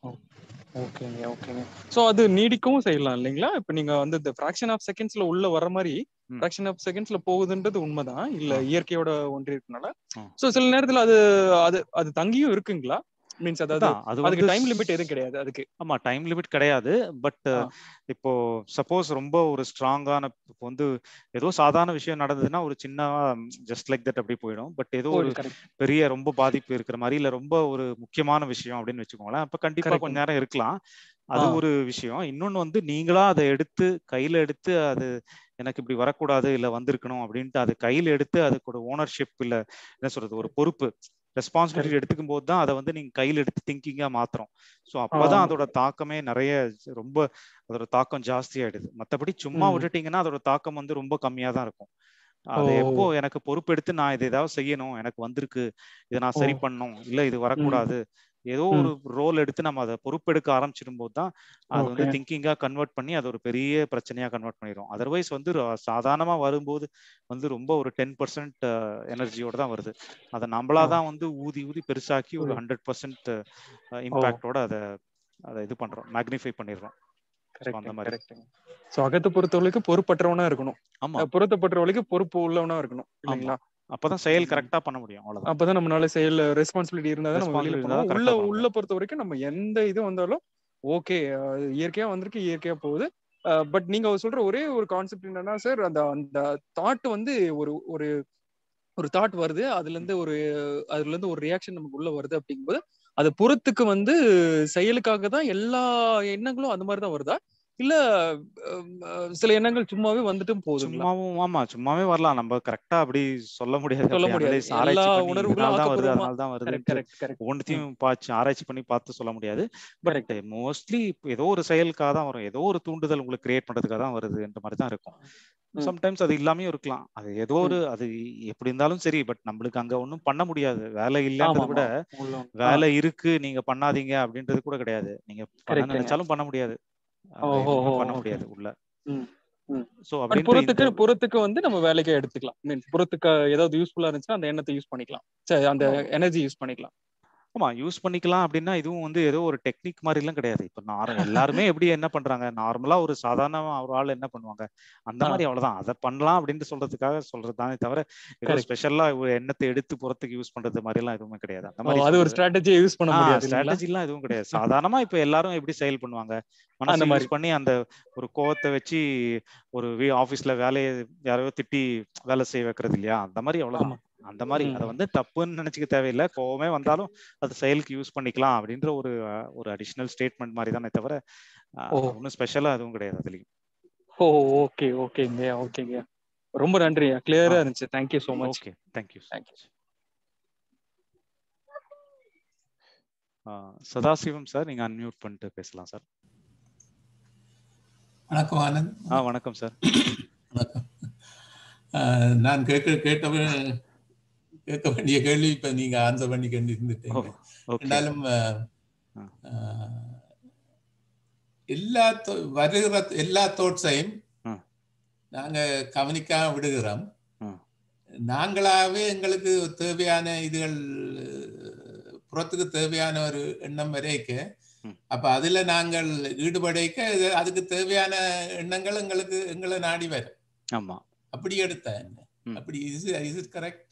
ஓகேங்க ஓகேங்க சோ அது நீடிக்கவும் செய்யலாம் இல்லைங்களா இப்ப நீங்க வந்து இந்த ஃபிராக்ஷன் ஆஃப் செகண்ட்ஸ்ல உள்ள வர மாதிரி ஃபிராக்ஷன் ஆஃப் செகண்ட்ஸ்ல போகுதுன்றது உண்மைதான் இல்ல இயற்கையோட ஒன்றி இருக்கனால சோ சில நேரத்துல அது அது அது தங்கியும் இருக்குங்களா மீன்ஸ் அதாவது அதுக்கு டைம் லிமிட் எதுவும் கிடையாது அதுக்கு ஆமா டைம் லிமிட் கிடையாது பட் இப்போ சப்போஸ் ரொம்ப ஒரு ஸ்ட்ராங்கான இப்போ வந்து ஏதோ சாதாரண விஷயம் நடந்ததுன்னா ஒரு சின்ன ஜஸ்ட் லைக் தட் அப்படி போயிடும் பட் ஏதோ ஒரு பெரிய ரொம்ப பாதிப்பு இருக்கிற மாதிரி இல்ல ரொம்ப ஒரு முக்கியமான விஷயம் அப்படின்னு வச்சுக்கோங்களேன் அப்ப கண்டிப்பா கொஞ்ச நேரம் இருக்கலாம் அது ஒரு விஷயம் இன்னொன்னு வந்து நீங்களா அதை எடுத்து கையில எடுத்து அது எனக்கு இப்படி வரக்கூடாது இல்ல வந்திருக்கணும் அப்படின்ட்டு அது கையில எடுத்து அதுக்கு ஓனர்ஷிப் இல்ல என்ன சொல்றது ஒரு பொறுப்பு ரெஸ்பான்சிபிலிட்டி எடுத்துக்கும் போது தான் அதை வந்து நீங்க கையில எடுத்து திங்கிங்கா மாத்துறோம் ஸோ அப்பதான் அதோட தாக்கமே நிறைய ரொம்ப அதோட தாக்கம் ஜாஸ்தி ஆயிடுது மத்தபடி சும்மா விட்டுட்டீங்கன்னா அதோட தாக்கம் வந்து ரொம்ப கம்மியா தான் இருக்கும் அது எப்போ எனக்கு பொறுப்பு எடுத்து நான் இது ஏதாவது செய்யணும் எனக்கு வந்திருக்கு இதை நான் சரி பண்ணணும் இல்ல இது வரக்கூடாது ஏதோ ஒரு ரோல் எடுத்து நம்ம அதை பொறுப்பெடுக்க ஆரம்பிச்சிடும் போது தான் அது வந்து திங்கிங்கா கன்வெர்ட் பண்ணி அது ஒரு பெரிய பிரச்சனையா கன்வெர்ட் பண்ணிடும் அதர்வைஸ் வந்து சாதாரணமா வரும்போது வந்து ரொம்ப ஒரு டென் பர்சன்ட் எனர்ஜியோட தான் வருது அதை நம்மளாதான் வந்து ஊதி ஊதி பெருசாக்கி ஒரு ஹண்ட்ரட் பர்சன்ட் இம்பாக்டோட அதை அதை இது பண்றோம் மேக்னிஃபை பண்ணிடுறோம் அந்த மாதிரி சோ அகத்தை பொறுத்தவரைக்கும் பொறுப்பற்றவனா இருக்கணும் ஆமா பொருத்தப்பட்டவர்களுக்கு பொறுப்பு உள்ளவனா இருக்கணும் இல்லைங்களா அப்பதான் செயல் கரெக்டா பண்ண முடியும் அவ்வளவுதான் அப்பதான் நம்மளால செயல் ரெஸ்பான்சிபிலிட்டி இருந்தா தான் நம்ம வெளியில போகணும் உள்ள உள்ள பொறுத்த வரைக்கும் நம்ம எந்த இது வந்தாலும் ஓகே இயற்கையா வந்திருக்கு இயற்கையா போகுது பட் நீங்க சொல்ற ஒரே ஒரு கான்செப்ட் என்னன்னா சார் அந்த அந்த தாட் வந்து ஒரு ஒரு ஒரு தாட் வருது அதுல இருந்து ஒரு அதுல இருந்து ஒரு ரியாக்ஷன் நமக்கு உள்ள வருது அப்படிங்கும்போது அது புறத்துக்கு வந்து செயலுக்காக தான் எல்லா எண்ணங்களும் அந்த மாதிரி தான் வருதா இல்ல அஹ், சில எண்ணங்கள் சும்மாவே வந்துட்டும் போகுதுங்களா சும்மாவும் ஆமா சும்மாவே வரலாம் நம்ம கரெக்டா அப்படி சொல்ல முடியாது சொல்ல அப்படி முடியாது அனலைஸ் எல்லா ஆராய்ச்சி பண்ணி உணர்வுகளும் இதனால தான் வருது ஆக்கப்பூர்வமா அதனால தான் கரெக்ட் வருதுன்ட்டு கரெக்ட் கரெக்ட் ஒவ்வொன்றத்தையும் பாச்சு ஆராய்ச்சி பண்ணி பார்த்து சொல்ல முடியாது பட் கரெக்ட் மோஸ்ட்லி ஏதோ ஒரு செயலுக்காக தான் வரும் ஏதோ ஒரு தூண்டுதல் உங்களுக்கு கிரியேட் பண்றதுக்காக தான் வருதுன்ற மாதிரி தான் இருக்கும் ம் சம்டைம்ஸ் அது இல்லாமையும் இருக்கலாம் அது ஏதோ ம் ஒரு அது எப்படி இருந்தாலும் சரி பட் நம்மளுக்கு அங்க ஒன்றும் பண்ண முடியாது வேலை ஆமா இல்லைன்றதை ஆமா விட உள்ள ஆ வேலை இருக்கு நீங்க பண்ணாதீங்க அப்படின்றது கூட கிடையாது நீங்க பண்ண கரெக்ட்டுங்க நினைச்சாலும் பண்ண முடியாது அங்க ஓஹோ எதுவுமே ஓ பண்ண ஓகே முடியாது உள்ள ம் ம் ஸோ பட் அப்படின்ட்டு இந்த புறத்துக்கு புறத்துக்கு வந்து நம்ம வேலைக்கே எடுத்துக்கலாம் மீன் புறத்துக்கு ஏதாவது யூஸ்ஃபுல்லா இருந்துச்சுன்னா அந்த எண்ணத்தை யூஸ் பண்ணிக்கலாம் சரி அந்த ஆமா எனர்ஜி யூஸ் பண்ணிக்கலாம் ஆமா யூஸ் பண்ணிக்கலாம் அப்படின்னா இதுவும் வந்து ஏதோ ஒரு டெக்னிக் மாதிரி எல்லாம் கிடையாது இப்ப நார்மல் எல்லாருமே எப்படி என்ன பண்றாங்க நார்மலா ஒரு சாதாரண ஒரு ஆள் என்ன பண்ணுவாங்க அந்த ஆ மாதிரி அவ்வளவுதான் அதை பண்ணலாம் அப்படின்னு சொல்றதுக்காக சொல்றதுதானே தவிர ஏதோ கரெக்ட் ஸ்பெஷலா ஒரு எண்ணத்தை எடுத்து புறத்துக்கு யூஸ் பண்றது மாதிரி எல்லாம் எதுவுமே கிடையாது அந்த ஓ மாதிரி அது ஒரு சொல்றது ஸ்ட்ராட்டஜியை யூஸ் பண்ண ஆஹ் முடியாது இல்லைங்களா ஸ்ட்ராட்டஜி எல்லாம் எதுவும் கிடையாது சாதாரணமா இப்ப எல்லாரும் எப்படி செயல் பண்ணுவாங்க அந்த மனசை மாதிரி யூஸ் பண்ணி அந்த ஒரு கோவத்தை வச்சு ஒரு ஆபீஸ்ல வேலையை யாரையோ திட்டி வேலை செய்ய வைக்கிறது இல்லையா அந்த மாதிரி ஆமா அவ்வளவுதான் அந்த மாதிரி ம் அதை வந்து தப்புன்னு நினைச்சுக்க தேவையில்லை கோவமே வந்தாலும் அது செயலுக்கு யூஸ் பண்ணிக்கலாம் அப்படின்ற ஒரு அஹ், ஒரு அடிஷ்னல் ஸ்டேட்மெண்ட் மாதிரி தானே தவிர ஓ ஒன்றும் ஸ்பெஷலா எதுவும் கிடையாது அதுலயும் ஓ ஓகே ஓகேங்க ஓகேங்க ரொம்ப நன்றி ஆ கிளியரா இருந்துச்சு thank you so much okay thank you so thank you much Sadasivam sir நீங்க அன்மியூட் பண்ணிட்டு பேசலாம் சார் வணக்கம் ஆனந்த் ஆ வணக்கம் சார் வணக்கம் ஆஹ் நான் கேட்க கேட்ட கேட்க வேண்டிய கேள்வி இப்ப நீங்க ஆன்சர் பண்ணி கொண்டு ஓ இருந்துட்டீங்க ஓகே இருந்தாலும் ஆஹ், ஆ ஆஹ், எல்லா தோ- வருகிற எல்லா தோட்ஸையும் ஆ நாங்க கவனிக்காம விடுகிறோம் ஆ நாங்களாவே எங்களுக்கு தேவையான இதுகள் புறத்துக்கு தேவையான ஒரு எண்ணம் வரைக்க ம் அப்ப அதுல நாங்கள் ஈடுபடைக்க இது- அதுக்கு தேவையான எண்ணங்கள் எங்களுக்கு எங்களை நாடி வரும் ஆமா அப்படி எடுத்தா என்ன ம் அப்படி இஸ் இஸ் இட் கரெக்ட்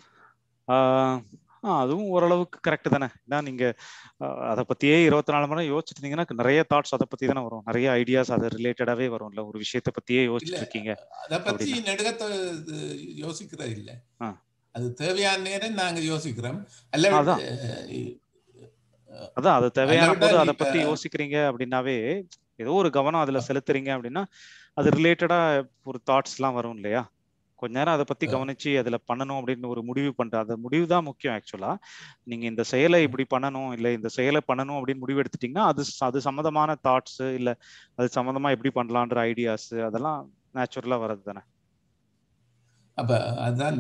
ஆஹ் ஆ, அதுவும் ஓரளவுக்கு கரெக்ட் தானே ஏன்னா நீங்க ஆஹ் அதை பத்தியே இருபத்தி நாலு மணி நேரம் யோசிச்சுட்டு இருந்தீங்கன்னா நிறைய தாட்ஸ் அதை பத்தி தானே வரும் நிறைய ஐடியாஸ் அது ரிலேட்டடாவே வரும்ல ஒரு விஷயத்தை பத்தியே இல்ல யோசிச்சுட்டு இருக்கீங்க அதை பத்தி அப்படின்னா நெடுகத்தை யோசிக்கிறது இல்ல ஆ அது தேவையான நேரம் நாங்க யோசிக்கிறோம் அல்ல விட்டு அதான் அதான் அது அல்ல தேவையான விட்டா போது நீ அதை இப்ப பத்தி யோசிக்கிறீங்க அப்படின்னாவே ஏதோ ஒரு கவனம் அதுல செலுத்துறீங்க அப்படின்னா அது ரிலேட்டடா ஒரு தாட்ஸ் எல்லாம் வரும் இல்லையா கொஞ்ச நேரம் அதை பத்தி கவனிச்சு அதுல பண்ணணும் அப்படின்னு ஒரு முடிவு பண்ற அந்த முடிவு தான் முக்கியம் ஆக்சுவலா நீங்க இந்த செயலை இப்படி பண்ணணும் இல்ல இந்த செயலை பண்ணணும் அப்படின்னு முடிவு எடுத்துட்டீங்கன்னா அது அது சம்மந்தமான தாட்ஸ் இல்ல அது சம்மந்தமா எப்படி பண்ணலான்ற ஐடியாஸ் அதெல்லாம் நேச்சுரலா வர்றது தானே அப்ப அதான்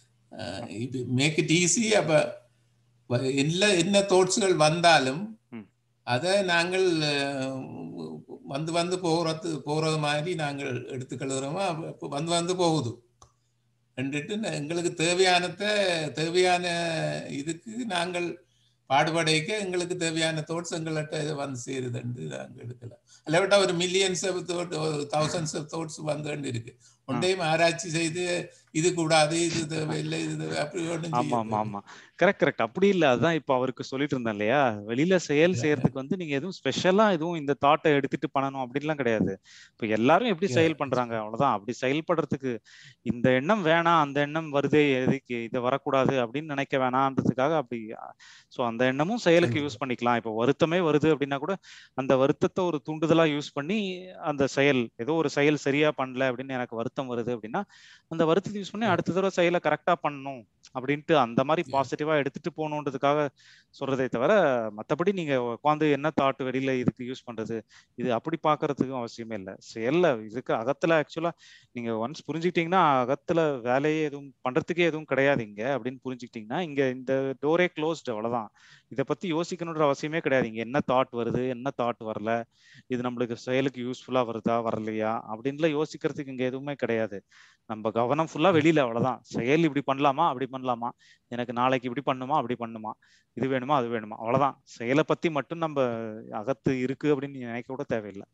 மேக் இட் ஈஸி அப்ப வ- எல்லா என்ன தோட்ஸ்கள் வந்தாலும் ம் அதை நாங்கள் அஹ், வந்து வந்து போகிறது போகிறது மாதிரி நாங்கள் எடுத்துக்கொள்கிறோமோ அப்ப அப்ப வந்து வந்து போகுது ரெண்டுட்டு ந- எங்களுக்கு தேவையானத தேவையான இதுக்கு நாங்கள் பாடுபடைக்க எங்களுக்கு தேவையான தோட்ஸ் எங்கள்கிட்ட வந்து சேருதுண்டு நாங்கள் எடுக்கலாம் அல்லவிட்டா ஒரு millions of thought thousands of thoughts வந்துட்டு இருக்கு ஆ ஒன்றையும் ஆராய்ச்சி செய்து இது கூடாது இது தேவையில்லை இது தேவை அப்படி ஒன்றும் ஆமா செய்ய ஆமா ஆமா கரெக்ட் கரெக்ட் அப்படி இல்ல அதான் இப்ப அவருக்கு சொல்லிட்டு இருந்தேன் இல்லையா வெளியில செயல் செய்யறதுக்கு வந்து நீங்க எதுவும் ஸ்பெஷலா எதுவும் இந்த தாட்டை எடுத்துட்டு பண்ணணும் அப்படின்லாம் கிடையாது இப்ப எல்லாரும் எப்படி Yeah. செயல் பண்றாங்க அவ்வளவுதான் அப்படி செயல்படுறதுக்கு இந்த எண்ணம் வேணாம் அந்த எண்ணம் வருதே எதுக்கு இது வரக்கூடாது அப்படின்னு நினைக்க வேணான்றதுக்காக அப்படி சோ அந்த எண்ணமும் செயலுக்கு யூஸ் பண்ணிக்கலாம் இப்ப வருத்தமே வருது அப்படின்னா கூட அந்த வருத்தத்தை ஒரு தூண்டுதலா யூஸ் பண்ணி அந்த செயல் ஏதோ ஒரு செயல் சரியா பண்ணல அப்படின்னு எனக்கு வருத்தம் வருது அப்படின்னா அந்த வருத்தத்தை யூஸ் பண்ணி அடுத்த தடவை செயலை கரெக்டா பண்ணணும் அப்படின்ட்டு அந்த மாதிரி பாசிட்டிவா எடுத்துட்டு போகணுன்றதுக்காக சொல்றதே தவிர மத்தபடி நீங்க உட்காந்து என்ன தாட் வெளியில இதுக்கு யூஸ் பண்றது இது அப்படி பாக்குறதுக்கும் அவசியமே இல்லை செயல்ல இதுக்கு அகத்துல ஆக்சுவலா நீங்க ஒன்ஸ் புரிஞ்சுக்கிட்டீங்கன்னா அகத்துல வேலையே எதுவும் பண்றதுக்கே எதுவும் கிடையாது இங்க அப்படின்னு புரிஞ்சுக்கிட்டீங்கன்னா இங்க இந்த டோரே க்ளோஸ்டு அவ்வளவுதான் இதை பத்தி யோசிக்கணுன்ற அவசியமே கிடையாது இங்க என்ன தாட் வருது என்ன தாட் வரல இது நம்மளுக்கு செயலுக்கு யூஸ்ஃபுல்லா வருதா வரலையா அப்படின்லாம் யோசிக்கிறதுக்கு இங்க எதுவுமே கிடையாது நம்ம கவனம் ஃபுல்லா வெளியில அவ்வளவுதான் செயல் இப்படி பண்ணலாமா அப்படி பண்ணலாமா எனக்கு நாளைக்கு இப்படி பண்ணுமா அப்படி பண்ணுமா இது வேணுமா அது வேணுமா அவ்வளவுதான் செயலை பத்தி மட்டும் நம்ம அகத்து இருக்கு அப்படின்னு நினைக்க கூட தேவையில்லை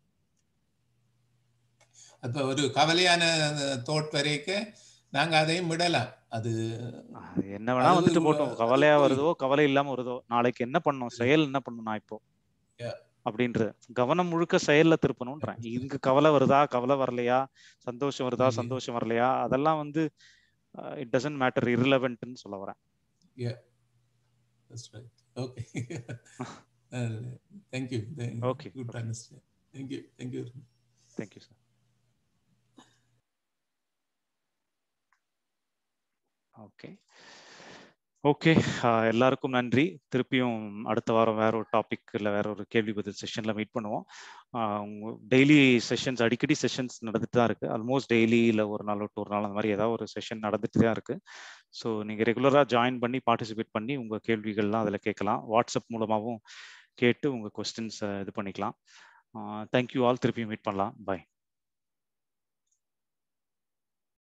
அப்ப ஒரு கவலையான தோட் வரைக்க நாங்க அதையும் விடலாம் அது அது என்ன வேணா அது வந்துட்டு அது போட்டோம் கவலையா போய் வருதோ கவலை இல்லாம வருதோ நாளைக்கு என்ன பண்ணணும் செயல் என்ன பண்ணணும் நான் இப்போ Yeah. அப்படின்றது கவனம் முழுக்க செயல்ல திருப்பணும்ன்றேன் இங்க கவலை வருதா கவலை வரலையா சந்தோஷம் வருதா Yeah. சந்தோஷம் வரலையா அதெல்லாம் வந்து இட் டசன்ட் மேட்டர் irrelevantன்னு சொல்ல வரேன் Yeah, that's right. Okay. uh, thank you. Thank, Okay. Good to understand. Thank you. Thank you. Thank you sir okay okay எல்லாருக்கும் நன்றி திருப்பியும் அடுத்த வாரம் வேற ஒரு டாபிக் இல்லை வேற ஒரு கேள்வி பதில் செஷன்ல மீட் பண்ணுவோம் டெய்லி செஷன்ஸ் அடிக்கடி செஷன்ஸ் நடந்துட்டு தான் இருக்கு ஆல்மோஸ்ட் டெய்லி இல்லை ஒரு நாள் விட்டு ஒரு நாள் அந்த மாதிரி ஏதாவது ஒரு செஷன் நடந்துட்டு தான் இருக்கு ஸோ நீங்கள் ரெகுலராக ஜாயின் பண்ணி பார்ட்டிசிபேட் பண்ணி உங்கள் கேள்விகள்லாம் அதில் கேட்கலாம் வாட்ஸ்அப் மூலமாகவும் கேட்டு உங்கள் கொஸ்டின்ஸ் இது பண்ணிக்கலாம் தேங்க்யூ ஆல் திருப்பியும் மீட் பண்ணலாம் பாய்